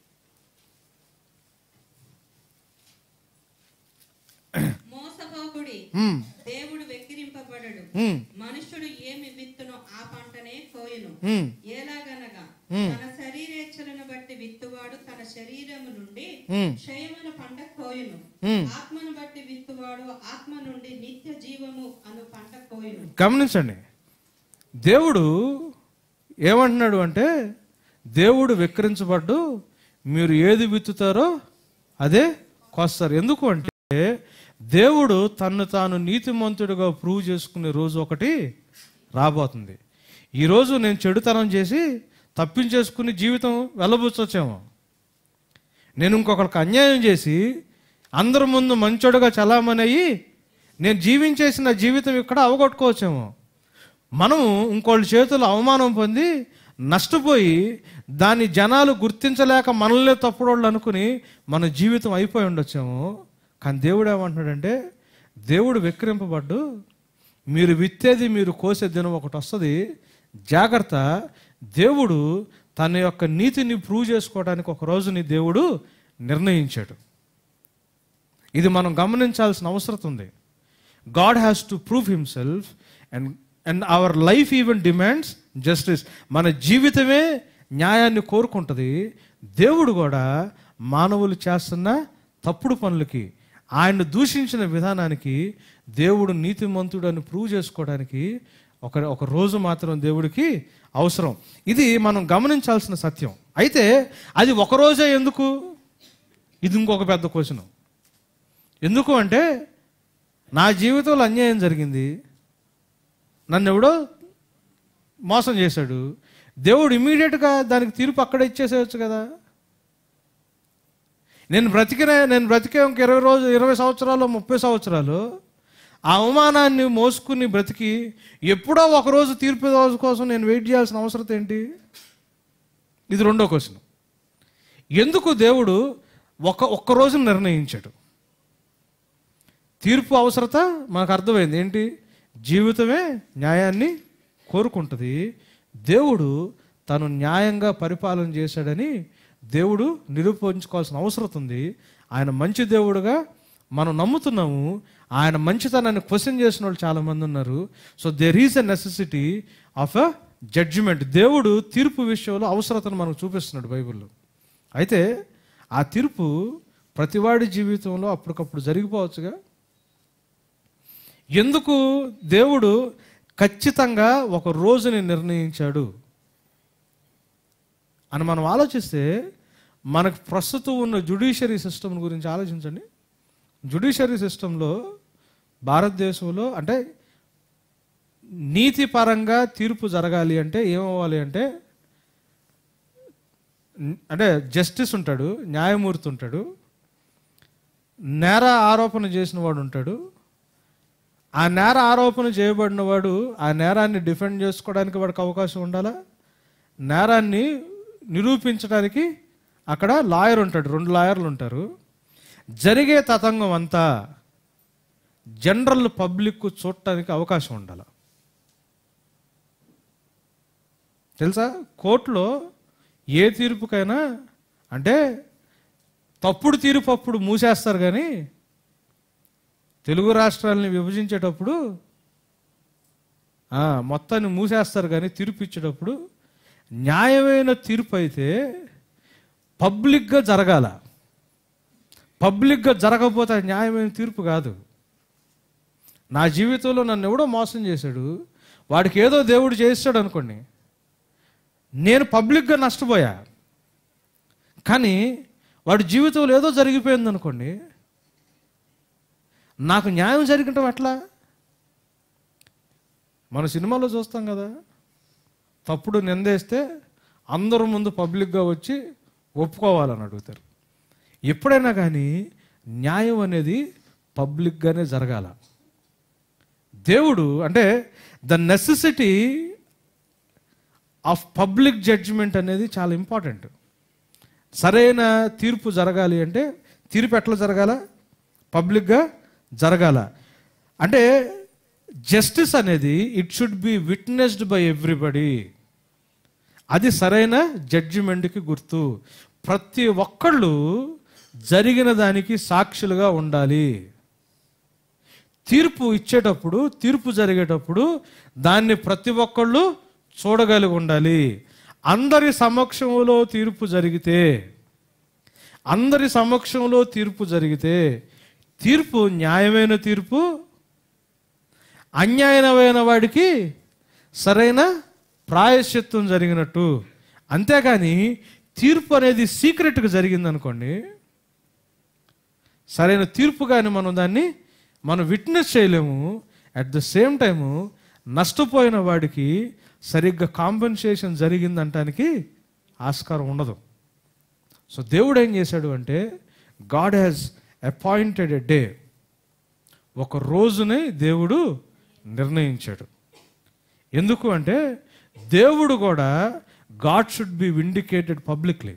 మోసపోకుడి హ్మ్, దేవుడు వెక్కిరింపబడడు హ్మ్, మనుషుడు ఏమి విత్తునో ఆ పంటనే కోయును హ్మ్, ఎలాగనగా హ్మ్. తన శరీరేచ్ఛలను బట్టి విత్తువాడు తన శరీరము నుండి హ్మ్, క్షయమును పంట కోయును హ్మ్. ఆత్మను బట్టి విత్తువాడు ఆత్మ నుండి నిత్య జీవము అను పంట కోయును గమనించండి దేవుడు ఏమంటున్నాడు అంటే దేవుడు విక్రించబడ్డు మీరు ఏది విత్తుతారో అదే కోస్తారు ఎందుకు అంటే దేవుడు తన్ను తాను నీతిమంతుడిగా ప్రూవ్ చేసుకునే రోజు ఒకటి రాబోతుంది ఈరోజు నేను చెడుతనం చేసి తప్పించేసుకుని జీవితం వెళ్ళబుచ్చొచ్చేమో నేను ఇంకొకరికి అన్యాయం చేసి అందరి ముందు మంచోడుగా చలామణి అయ్యి నేను జీవించేసిన జీవితం ఇక్కడ అవగొట్టుకోవచ్చేమో మనం ఇంకోళ్ళ చేతులు అవమానం పొంది నష్టపోయి దాన్ని జనాలు గుర్తించలేక మనల్నే తప్పుడోళ్ళు అనుకుని మన జీవితం అయిపోయి ఉండొచ్చేమో కానీ దేవుడు ఏమంటున్నాడంటే దేవుడు విక్రింపబడ్డు మీరు విత్తేది మీరు కోసే దినం ఒకటి వస్తుంది జాగ్రత్త దేవుడు తన యొక్క నీతిని ప్రూవ్ చేసుకోవడానికి ఒక రోజుని దేవుడు నిర్ణయించాడు ఇది మనం గమనించాల్సిన అవసరం ఉంది God has to prove himself and and our life even demands justice మన జీవితమే న్యాయాన్ని కోరుకుంటుంది దేవుడు కూడా మానవులు చేస్తున్న తప్పుడు పనులకి ఆయన దూషించిన విధానానికి దేవుడు నీతిమంతుడు అని ప్రూవ్ చేసుకోవడానికి ఒక ఒక రోజు మాత్రం దేవుడికి అవసరం ఇది మనం గమనించాల్సిన సత్యం అయితే అది ఒక రోజే ఎందుకు ఇది ఇంకొక పెద్ద క్వశ్చన్ ఎందుకు అంటే నా జీవితంలో అన్యాయం జరిగింది నన్ను ఎవడో మోసం చేశాడు దేవుడు ఇమీడియట్గా దానికి తీర్పు అక్కడ ఇచ్చేసేయచ్చు కదా నేను బ్రతికిన నేను బ్రతికే ఇంక ఇరవై రోజు ఇరవై సంవత్సరాలు ముప్పై సంవత్సరాలు ఆ అవమానాన్ని మోసుకుని బ్రతికి ఎప్పుడో ఒక రోజు తీర్పు రోజు కోసం నేను వెయిట్ చేయాల్సిన అవసరం ఏంటి ఇది రెండో క్వశ్చన్ ఎందుకు దేవుడు ఒక ఒక్క రోజును నిర్ణయించాడు తీర్పు అవసరత మనకు అర్థమైంది ఏంటి జీవితమే న్యాయాన్ని కోరుకుంటుంది దేవుడు తను న్యాయంగా పరిపాలన చేశాడని దేవుడు నిరూపించుకోవాల్సిన అవసరం ఉంది ఆయన మంచి దేవుడుగా మనం నమ్ముతున్నాము ఆయన మంచితనాన్ని క్వశ్చన్ చేసిన వాళ్ళు చాలామంది ఉన్నారు so there is a necessity of a judgement దేవుడు తీర్పు విషయంలో అవసరతను మనకు చూపిస్తున్నాడు బైబిల్లో అయితే ఆ తీర్పు ప్రతివాడి జీవితంలో అప్పటికప్పుడు జరిగిపోవచ్చుగా ఎందుకు దేవుడు ఖచ్చితంగా ఒక రోజుని నిర్ణయించాడు అని మనం ఆలోచిస్తే మనకు ప్రస్తుతం ఉన్న జుడిషియరీ సిస్టమ్ గురించి ఆలోచించండి జుడిషియరీ సిస్టంలో భారతదేశంలో అంటే నీతిపరంగా తీర్పు జరగాలి అంటే ఏమవ్వాలి అంటే అంటే జస్టిస్ ఉంటాడు న్యాయమూర్తి ఉంటాడు నేర ఆరోపణ చేసిన వాడు ఉంటాడు ఆ నేర ఆరోపణ చేయబడిన వాడు ఆ నేరాన్ని డిఫెండ్ చేసుకోవడానికి వాడికి అవకాశం ఉండాలా నేరాన్ని నిరూపించడానికి అక్కడ లాయర్ ఉంటాడు రెండు లాయర్లు ఉంటారు జరిగే తతంగం అంతా జనరల్ పబ్లిక్ చూడటానికి అవకాశం ఉండాలి తెలుసా కోర్టులో ఏ తీర్పుకైనా అంటే తప్పుడు తీర్పు అప్పుడు మూసేస్తారు కానీ తెలుగు రాష్ట్రాలని విభజించేటప్పుడు ఆ, మొత్తాన్ని మూసేస్తారు కానీ తీర్పు ఇచ్చేటప్పుడు న్యాయమైన తీర్పు అయితే పబ్లిక్గా జరగాల పబ్లిక్గా జరగకపోతే అది న్యాయమైన తీర్పు కాదు నా జీవితంలో నన్ను ఎవడో మోసం చేశాడు వాడికి ఏదో దేవుడు చేస్తాడు అనుకోండి నేను పబ్లిక్గా నష్టపోయా కానీ వాడి జీవితంలో ఏదో జరిగిపోయింది అనుకోండి నాకు న్యాయం జరగటం ఎట్లా మన సినిమాలో చూస్తాం కదా తప్పుడు నిందేస్తే అందరూ ముందు పబ్లిక్గా వచ్చి ఒప్పుకోవాలని అడుగుతారు ఎప్పుడైనా కానీ న్యాయం అనేది పబ్లిక్గానే జరగాల దేవుడు అంటే the necessity of public judgement అనేది చాలా ఇంపార్టెంట్ సరైన తీర్పు జరగాలి అంటే తీర్పు ఎట్లా జరగాల పబ్లిక్గా జరగాల అంటే జస్టిస్ అనేది it should be witnessed by everybody అది సరైన జడ్జిమెంట్కి గుర్తు ప్రతి ఒక్కళ్ళు జరిగిన దానికి సాక్షులుగా ఉండాలి తీర్పు ఇచ్చేటప్పుడు తీర్పు జరిగేటప్పుడు దాన్ని ప్రతి ఒక్కళ్ళు చూడగలిగి ఉండాలి అందరి సమక్షంలో తీర్పు జరిగితే అందరి సమక్షంలో తీర్పు జరిగితే తీర్పు న్యాయమైన తీర్పు అన్యాయమైన వాడికి సరైన ప్రాయశ్చిత్తం జరిగినట్టు అంతేగాని తీర్పు అనేది సీక్రెట్గా జరిగింది అనుకోండి సరైన తీర్పు కానీ మనం దాన్ని మనం విట్నెస్ చేయలేము అట్ ద సేమ్ టైము నష్టపోయిన వాడికి సరిగ్గా కాంపెన్సేషన్ జరిగిందంటానికి ఆస్కారం ఉండదు సో దేవుడు ఏం చేశాడు అంటే God has appointed a day ఒక రోజునే దేవుడు నిర్ణయించాడు ఎందుకు అంటే దేవుడు కూడా God should be vindicated publicly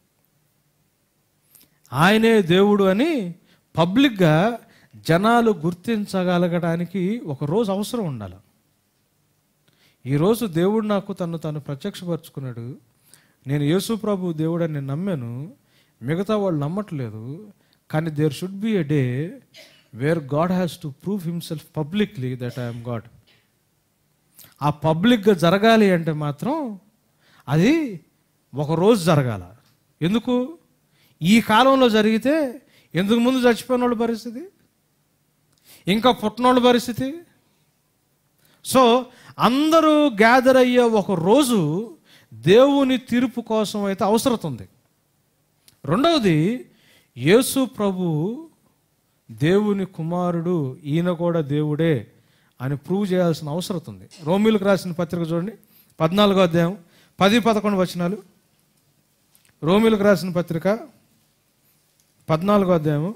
ఆయనే దేవుడు అని పబ్లిక్గా జనాలు గుర్తించగలగడానికి ఒక రోజు అవసరం ఉండాలి ఈరోజు దేవుడు నాకు తను తను ప్రత్యక్షపరుచుకున్నాడు నేను యేసు ప్రభు దేవుడు అని నేను నమ్మాను మిగతా వాళ్ళు నమ్మట్లేదు కానీ there should be a day where God has to prove himself publicly that I'm God ఆ పబ్లిక్గా జరగాలి అంటే మాత్రం అది ఒక రోజు జరగాల ఎందుకు ఈ కాలంలో జరిగితే ఎందుకు ముందు చచ్చిపోయిన వాళ్ళ పరిస్థితి ఇంకా పుట్టినోళ్ళ పరిస్థితి సో అందరూ గ్యాదర్ అయ్యే ఒక రోజు దేవుని తీర్పు కోసం అయితే అవసరం ఉంది రెండవది యేసు ప్రభు దేవుని కుమారుడు ఈయన కూడా దేవుడే అని ప్రూవ్ చేయాల్సిన అవసరం ఉంది రోమిలకు రాసిన పత్రిక చూడండి పద్నాలుగో అధ్యాయం పది పదకొండు వచనాలు రోమిలకు రాసిన పత్రిక పద్నాలుగో అధ్యాయము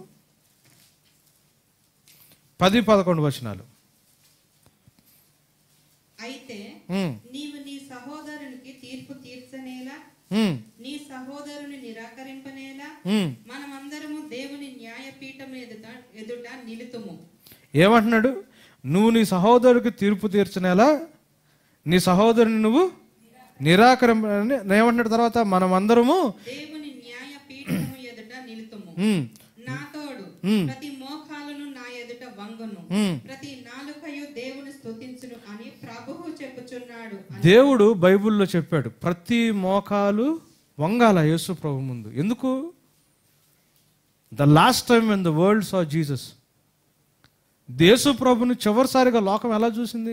పది పదకొండు వచనాలు అయితే ఉమ్, నీవు నీ సహోదరునికి తీర్పు తీర్చనేలా ఉమ్, నీ సహోదరుని నిరాకరింపనేలా ఉమ్. మనమందరము దేవుని న్యాయపీఠం ఎదుట ఎదుట నిలుతుము ఏమంటున్నాడు నువ్వు నీ సహోదరుడికి తీర్పు తీర్చనేలా నీ సహోదరుని నువ్వు నిరాకరింప ఏమంటున్నాడు తర్వాత మనమందరము దేవుని న్యాయపీఠము ఎదుట నిలుతుము ఉమ్, నా తోడు ఉమ్. ప్రతి మోకాలును నా ఎదుట వంగును ఉమ్. ప్రతి నాలుకయు దేవుని స్తుతించును అని ప్రభువు చెప్పుచున్నాడు అని దేవుడు బైబిల్లో చెప్పాడు ప్రతి మోకాలు వంగాల యేసు ప్రభు ముందు ఎందుకు the last time in the world saw Jesus Yesu ప్రభుని చివరిసారిగా లోకం ఎలా చూసింది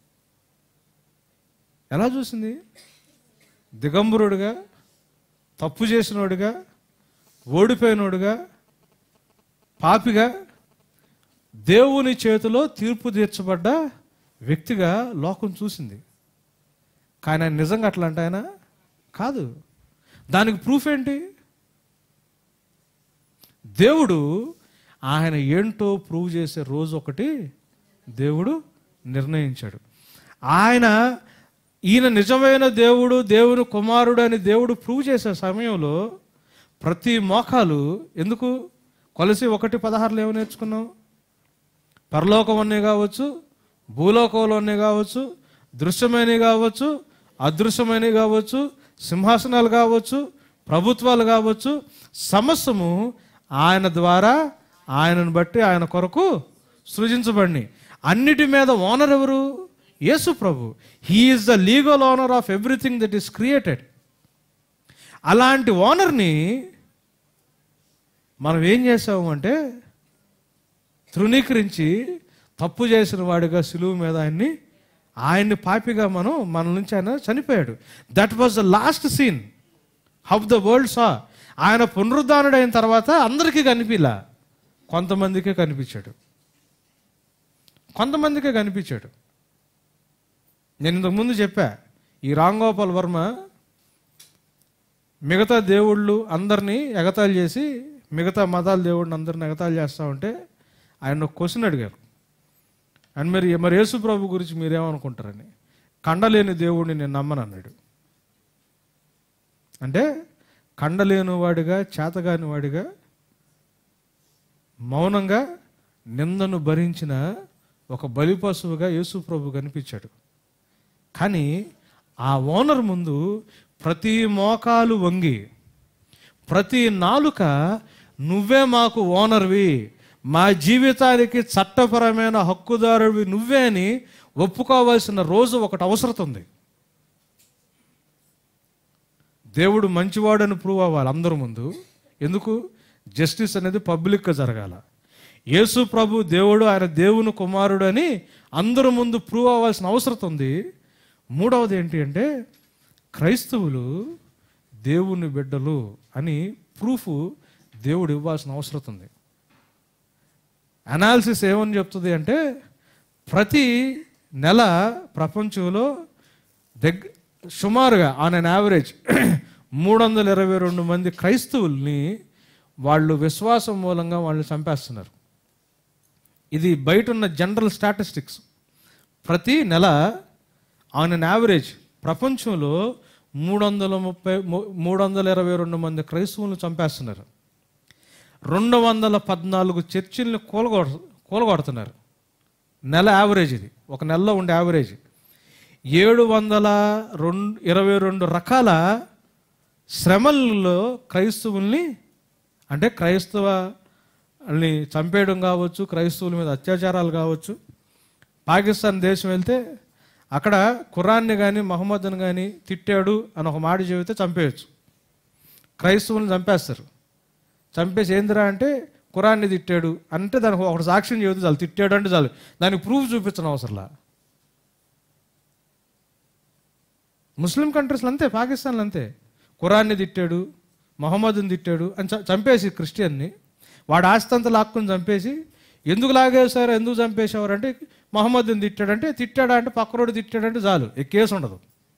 ఎలా చూసింది దిగంబరుడుగా తప్పు చేసినోడుగా ఓడిపోయినోడుగా పాపిగా దేవుని చేతిలో తీర్పు తీర్చబడ్డ వ్యక్తిగా లోకం చూసింది కానీ ఆయన నిజంగా అట్లా అంటే ఆయన కాదు దానికి ప్రూఫ్ ఏంటి దేవుడు ఆయన ఏంటో ప్రూవ్ చేసే రోజు ఒకటి దేవుడు నిర్ణయించాడు ఆయన ఈయన నిజమైన దేవుడు దేవుని కుమారుడు అని దేవుడు ప్రూవ్ చేసే సమయంలో ప్రతి మోకాలు ఎందుకు కొలసి ఒకటి పదహారులు ఏమో నేర్చుకున్నాం పరలోకమన్నీ కావచ్చు భూలోకంలోనే కావచ్చు దృశ్యమైనవి కావచ్చు అదృశ్యమైనవి కావచ్చు సింహాసనాలు కావచ్చు ప్రభుత్వాలు కావచ్చు సమస్తము ఆయన ద్వారా ఆయనను బట్టి ఆయన కొరకు సృజించబడి అన్నిటి మీద ఓనర్ ఎవరు యేసు ప్రభు he is the legal owner of everything that is created అలాంటి ఓనర్ని మనం ఏం చేసాము అంటే తృణీకరించి తప్పు చేసిన వాడిగా సిలువు మీద ఆయన్ని ఆయన్ని పాపిగా మనం మన నుంచి ఆయన చనిపోయాడు that was the last scene how the world saw ఆయన పునరుద్ధానుడైన తర్వాత అందరికీ కనిపిలా కొంతమందికే కనిపించాడు కొంతమందికే కనిపించాడు నేను ఇంతకు ముందు చెప్పా ఈ రాంగోపాల్ వర్మ మిగతా దేవుళ్ళు అందరినీ ఎగతాళి చేసి మిగతా మతాల దేవుడిని అందరిని ఎగతాళి చేస్తా ఉంటే ఆయన ఒక క్వశ్చన్ అడిగారు అండ్ మరి మరి యేసు ప్రభు గురించి మీరేమనుకుంటారని కండలేని దేవుడిని నేను నమ్మను అన్నాడు అంటే కండలేని వాడిగా చేతగాని వాడిగా మౌనంగా నిందను భరించిన ఒక బలి పశువుగా యేసు ప్రభు కనిపించాడు కానీ ఆ ఓనర్ ముందు ప్రతి మోకాలు వంగి ప్రతి నాలుక నువ్వే మాకు ఓనర్వి మా జీవితానికి చట్టపరమైన హక్కుదారువి నువ్వే అని ఒప్పుకోవాల్సిన రోజు ఒకటి అవసరం ఉంది దేవుడు మంచివాడని ప్రూవ్ అవ్వాలి అందరి ముందు ఎందుకు జస్టిస్ అనేది పబ్లిక్గా జరగాల యేసు ప్రభు దేవుడు ఆయన దేవుని కుమారుడు అని అందరి ముందు ప్రూవ్ అవ్వాల్సిన అవసరం ఉంది మూడవది ఏంటి అంటే క్రైస్తవులు దేవుని బిడ్డలు అని ప్రూఫ్ దేవుడు ఇవ్వాల్సిన అవసరం ఉంది అనాలిసిస్ ఏమని చెప్తుంది అంటే ప్రతి నెల ప్రపంచంలో దగ్గ సుమారుగా ఆన్ అన్ యావరేజ్ మూడు వందల ఇరవై రెండు మంది క్రైస్తవుల్ని వాళ్ళు విశ్వాసం మూలంగా వాళ్ళు చంపేస్తున్నారు ఇది బయట ఉన్న జనరల్ స్టాటిస్టిక్స్ ప్రతి నెల ఆన్ అన్ యావరేజ్ ప్రపంచంలో మూడు వందల ముప్పై మూడు వందల ఇరవై రెండు మంది క్రైస్తవులను చంపేస్తున్నారు రెండు వందల పద్నాలుగు చర్చిల్ని కూలగొడ కూలగొడుతున్నారు నెల యావరేజ్ ఇది ఒక నెలలో ఉండే యావరేజ్ ఏడు వందల రెండు ఇరవై రెండు రకాల శ్రమలలో క్రైస్తవుల్ని అంటే క్రైస్తవాల్ని చంపేయడం కావచ్చు క్రైస్తవుల మీద అత్యాచారాలు కావచ్చు పాకిస్తాన్ దేశం వెళ్తే అక్కడ ఖురాన్ని కానీ మహమ్మద్ని కానీ తిట్టాడు అని ఒక మాట చెబితే చంపేయచ్చు క్రైస్తవుల్ని చంపేస్తారు చంపేసి ఏందిరా అంటే ఖురాన్ని తిట్టాడు అంటే దానికి ఒకటి సాక్ష్యం చెబితే చాలు తిట్టాడు అంటే చాలు దానికి ప్రూఫ్ చూపించడం అవసరంలా ముస్లిం కంట్రీస్లో అంతే పాకిస్తాన్లో అంతే ఖురాన్ని తిట్టాడు మొహమ్మద్ని తిట్టాడు అని చ- చంపేసి క్రిస్టియన్ని వాడు ఆస్తి అంతా లాక్కుని చంపేసి ఎందుకు లాగేశారు ఎందుకు చంపేసేవారు అంటే మొహమ్మద్ని తిట్టాడంటే తిట్టాడా అంటే పక్కరోడు తిట్టాడంటే చాలు ఏ కేసు ఉండదు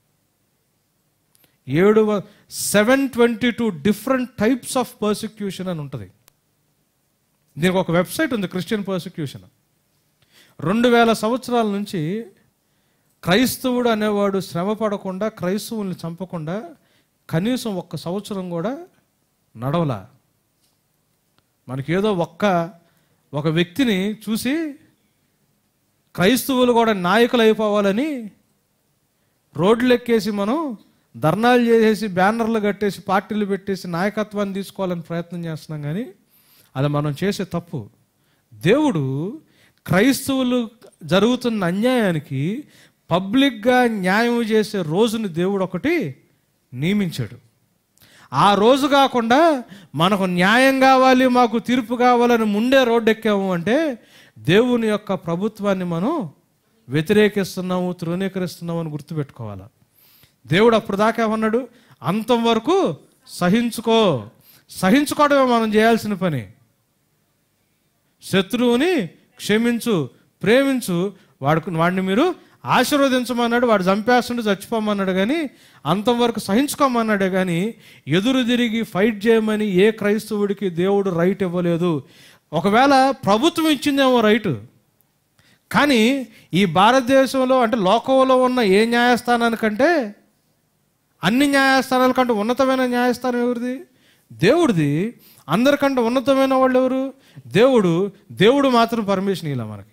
ఏడు seven twenty two different types of persecution అని ఉంటుంది దీనికి ఒక వెబ్సైట్ ఉంది క్రిస్టియన్ పర్సిక్యూషన్ రెండు వేల సంవత్సరాల నుంచి క్రైస్తవుడు అనేవాడు శ్రమ పడకుండా క్రైస్తవుల్ని చంపకుండా కనీసం ఒక్క సంవత్సరం కూడా నడవలా మనకేదో ఒక్క ఒక వ్యక్తిని చూసి క్రైస్తవులు కూడా నాయకులు అయిపోవాలని రోడ్లు ఎక్కేసి మనం ధర్నాలు చేసేసి బ్యానర్లు కట్టేసి పార్టీలు పెట్టేసి నాయకత్వాన్ని తీసుకోవాలని ప్రయత్నం చేస్తున్నాం కానీ అది మనం చేసే తప్పు దేవుడు క్రైస్తవులు జరుగుతున్న అన్యాయానికి పబ్లిక్గా న్యాయం చేసే రోజుని దేవుడు ఒకటి నియమించాడు ఆ రోజు కాకుండా మనకు న్యాయం కావాలి మాకు తీర్పు కావాలని ముందే రోడ్డు ఎక్కాము అంటే దేవుని యొక్క ప్రభుత్వాన్ని మనం వ్యతిరేకిస్తున్నాము తృణీకరిస్తున్నాము అని గుర్తుపెట్టుకోవాలి దేవుడు అప్పుడు దాకా ఏమన్నాడు అంతం వరకు సహించుకో సహించుకోవడమే మనం చేయాల్సిన పని శత్రువుని క్షమించు ప్రేమించు వాడుకు వాడిని మీరు ఆశీర్వదించమన్నాడు వాడు చంపేస్తుంటే చచ్చిపోమన్నాడు కానీ అంతవరకు సహించుకోమన్నాడే కానీ ఎదురు తిరిగి ఫైట్ చేయమని ఏ క్రైస్తవుడికి దేవుడు రైట్ ఇవ్వలేదు ఒకవేళ ప్రభుత్వం ఇచ్చిందేమో రైట్ కానీ ఈ భారతదేశంలో అంటే లోకంలో ఉన్న ఏ న్యాయస్థానానికంటే అన్ని న్యాయస్థానాల కంటే ఉన్నతమైన న్యాయస్థానం ఎవరిది దేవుడిది అందరికంటే ఉన్నతమైన వాళ్ళు ఎవరు దేవుడు దేవుడు మాత్రం పర్మిషన్ ఇలా మనకి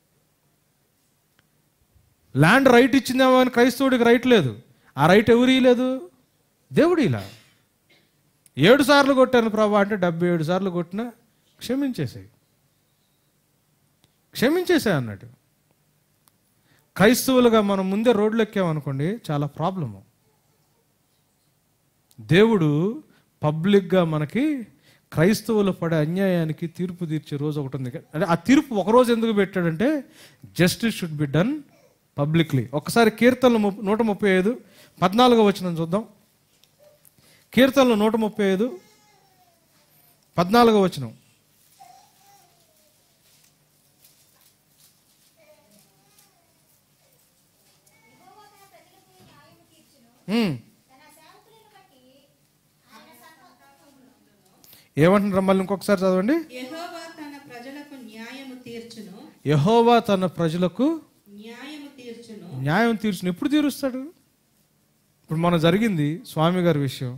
ల్యాండ్ రైట్ ఇచ్చిందేమో అని క్రైస్తవుడికి రైట్ లేదు ఆ రైట్ ఎవరు ఇవ్వలేదు దేవుడు ఇలా ఏడు సార్లు కొట్టాను ప్రభా అంటే డెబ్బై ఏడు సార్లు కొట్టినా క్షమించేసాయి క్షమించేసాయి అన్నట్టు క్రైస్తవులుగా మనం ముందే రోడ్లు ఎక్కామనుకోండి చాలా ప్రాబ్లము దేవుడు పబ్లిక్గా మనకి క్రైస్తవులు పడే అన్యాయానికి తీర్పు తీర్చే రోజు ఒకటి ఉంది అంటే ఆ తీర్పు ఒక రోజు ఎందుకు పెట్టాడంటే justice should be done publicly ఒకసారి కీర్తనలు ము- నూట ముప్పై ఐదు పద్నాలుగో వచ్చిన చూద్దాం కీర్తనలు నూట ముప్పై ఐదు పద్నాలుగో వచనం ఉమ్. ఏమంటున్నారు మళ్ళీ ఇంకొకసారి చదవండి యెహోవా తన ప్రజలకు న్యాయము తీర్చును యహోవా తన ప్రజలకు న్యాయము తీర్చును న్యాయం తీర్చును ఎప్పుడు తీరుస్తాడు ఇప్పుడు మన జరిగింది స్వామి గారి విషయం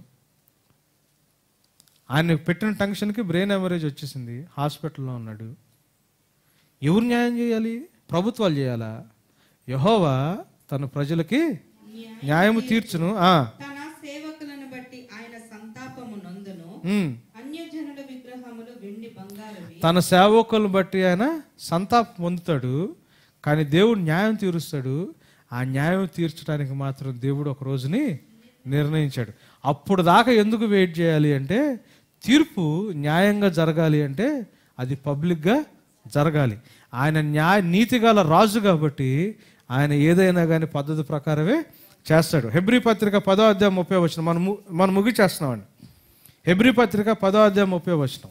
ఆయన పెట్టిన టెన్షన్కి బ్రెయిన్ హెమరేజ్ వచ్చేసింది హాస్పిటల్లో ఉన్నాడు ఎవరు న్యాయం చేయాలి ప్రభుత్వాలు చేయాలా యహోవా తన ప్రజలకి న్యాయము తీర్చును ఆ, తన సేవకులను బట్టి ఆయన సంతాపము నందును ఉమ్. అన్యజనుల విగ్రహములు వెండి బంగారవి తన సేవకులను బట్టి ఆయన సంతాపం పొందుతాడు కానీ దేవుడు న్యాయం తీరుస్తాడు ఆ న్యాయం తీర్చడానికి మాత్రం దేవుడు ఒక రోజుని నిర్ణయించాడు అప్పుడు దాకా ఎందుకు వెయిట్ చేయాలి అంటే తీర్పు న్యాయంగా జరగాలి అంటే అది పబ్లిక్గా జరగాలి ఆయన న్యాయ నీతిగల రాజు కాబట్టి ఆయన ఏదైనా కానీ పద్ధతి ప్రకారమే చేస్తాడు హెబ్రి పత్రిక పదో అధ్యాయం ముప్పై వచ్చిన మనం ము- మనం ముగిచేస్తున్నామండి హెబ్రి పత్రిక పదో అధ్యాయం ముప్పై వచ్చినాం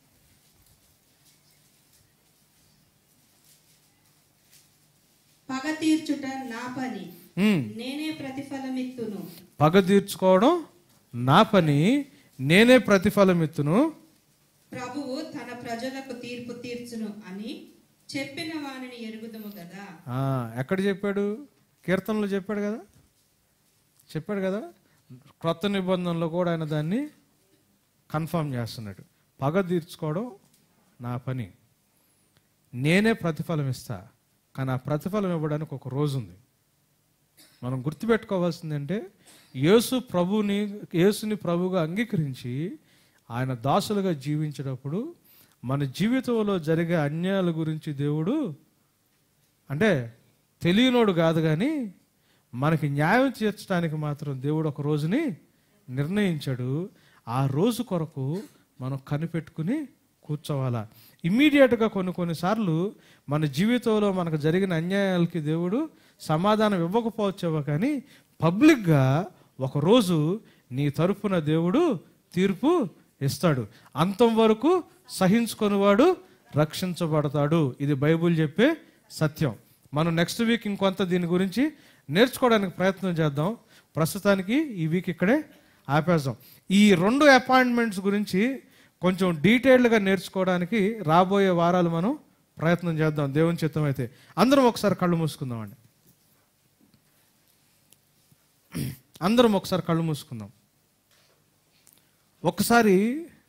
పగ తీర్చుట నా పని ఉమ్. నేనే ప్రతిఫలమిత్తును పగ తీర్చుకోవడం నా పని నేనే ప్రతిఫలం ఎత్తును ప్రభువు తన ప్రజలకు తీర్పు తీర్చును అని చెప్పిన వానిని ఎరుగుదము కదా ఆ, ఎక్కడ చెప్పాడు కీర్తనలో చెప్పాడు కదా చెప్పాడు కదా క్రొత్త నిబంధనలో కూడా ఆయన దాన్ని కన్ఫర్మ్ చేస్తున్నాడు పగ తీర్చుకోవడం నా పని నేనే ప్రతిఫలం ఇస్తా కానీ ఆ ప్రతిఫలం ఇవ్వడానికి ఒక రోజు ఉంది మనం గుర్తుపెట్టుకోవాల్సింది అంటే యేసు ప్రభుని యేసుని ప్రభుగా అంగీకరించి ఆయన దాసులుగా జీవించేటప్పుడు మన జీవితంలో జరిగే అన్యాయాల గురించి దేవుడు అంటే తెలియనోడు కాదు కానీ మనకి న్యాయం తీర్చడానికి మాత్రం దేవుడు ఒక రోజుని నిర్ణయించాడు ఆ రోజు కొరకు మనం కనిపెట్టుకుని కూర్చోవాలా ఇమ్మీడియట్గా కొన్ని కొన్నిసార్లు మన జీవితంలో మనకు జరిగిన అన్యాయాలకి దేవుడు సమాధానం ఇవ్వకపోవచ్చేవో కానీ పబ్లిక్గా ఒకరోజు నీ తరపున దేవుడు తీర్పు ఇస్తాడు అంతం వరకు సహించుకొనివాడు రక్షించబడతాడు ఇది బైబుల్ చెప్పే సత్యం మనం నెక్స్ట్ వీక్ ఇంకొంత దీని గురించి నేర్చుకోవడానికి ప్రయత్నం చేద్దాం ప్రస్తుతానికి ఈ వీక్ ఇక్కడే ఆపేద్దాం ఈ రెండు అపాయింట్మెంట్స్ గురించి కొంచెం డీటెయిల్డ్గా నేర్చుకోవడానికి రాబోయే వారాలు మనం ప్రయత్నం చేద్దాం దేవుని చిత్తం అయితే అందరం ఒకసారి కళ్ళు మూసుకుందామండి అందరం ఒకసారి కళ్ళు మూసుకుందాం ఒక్కసారి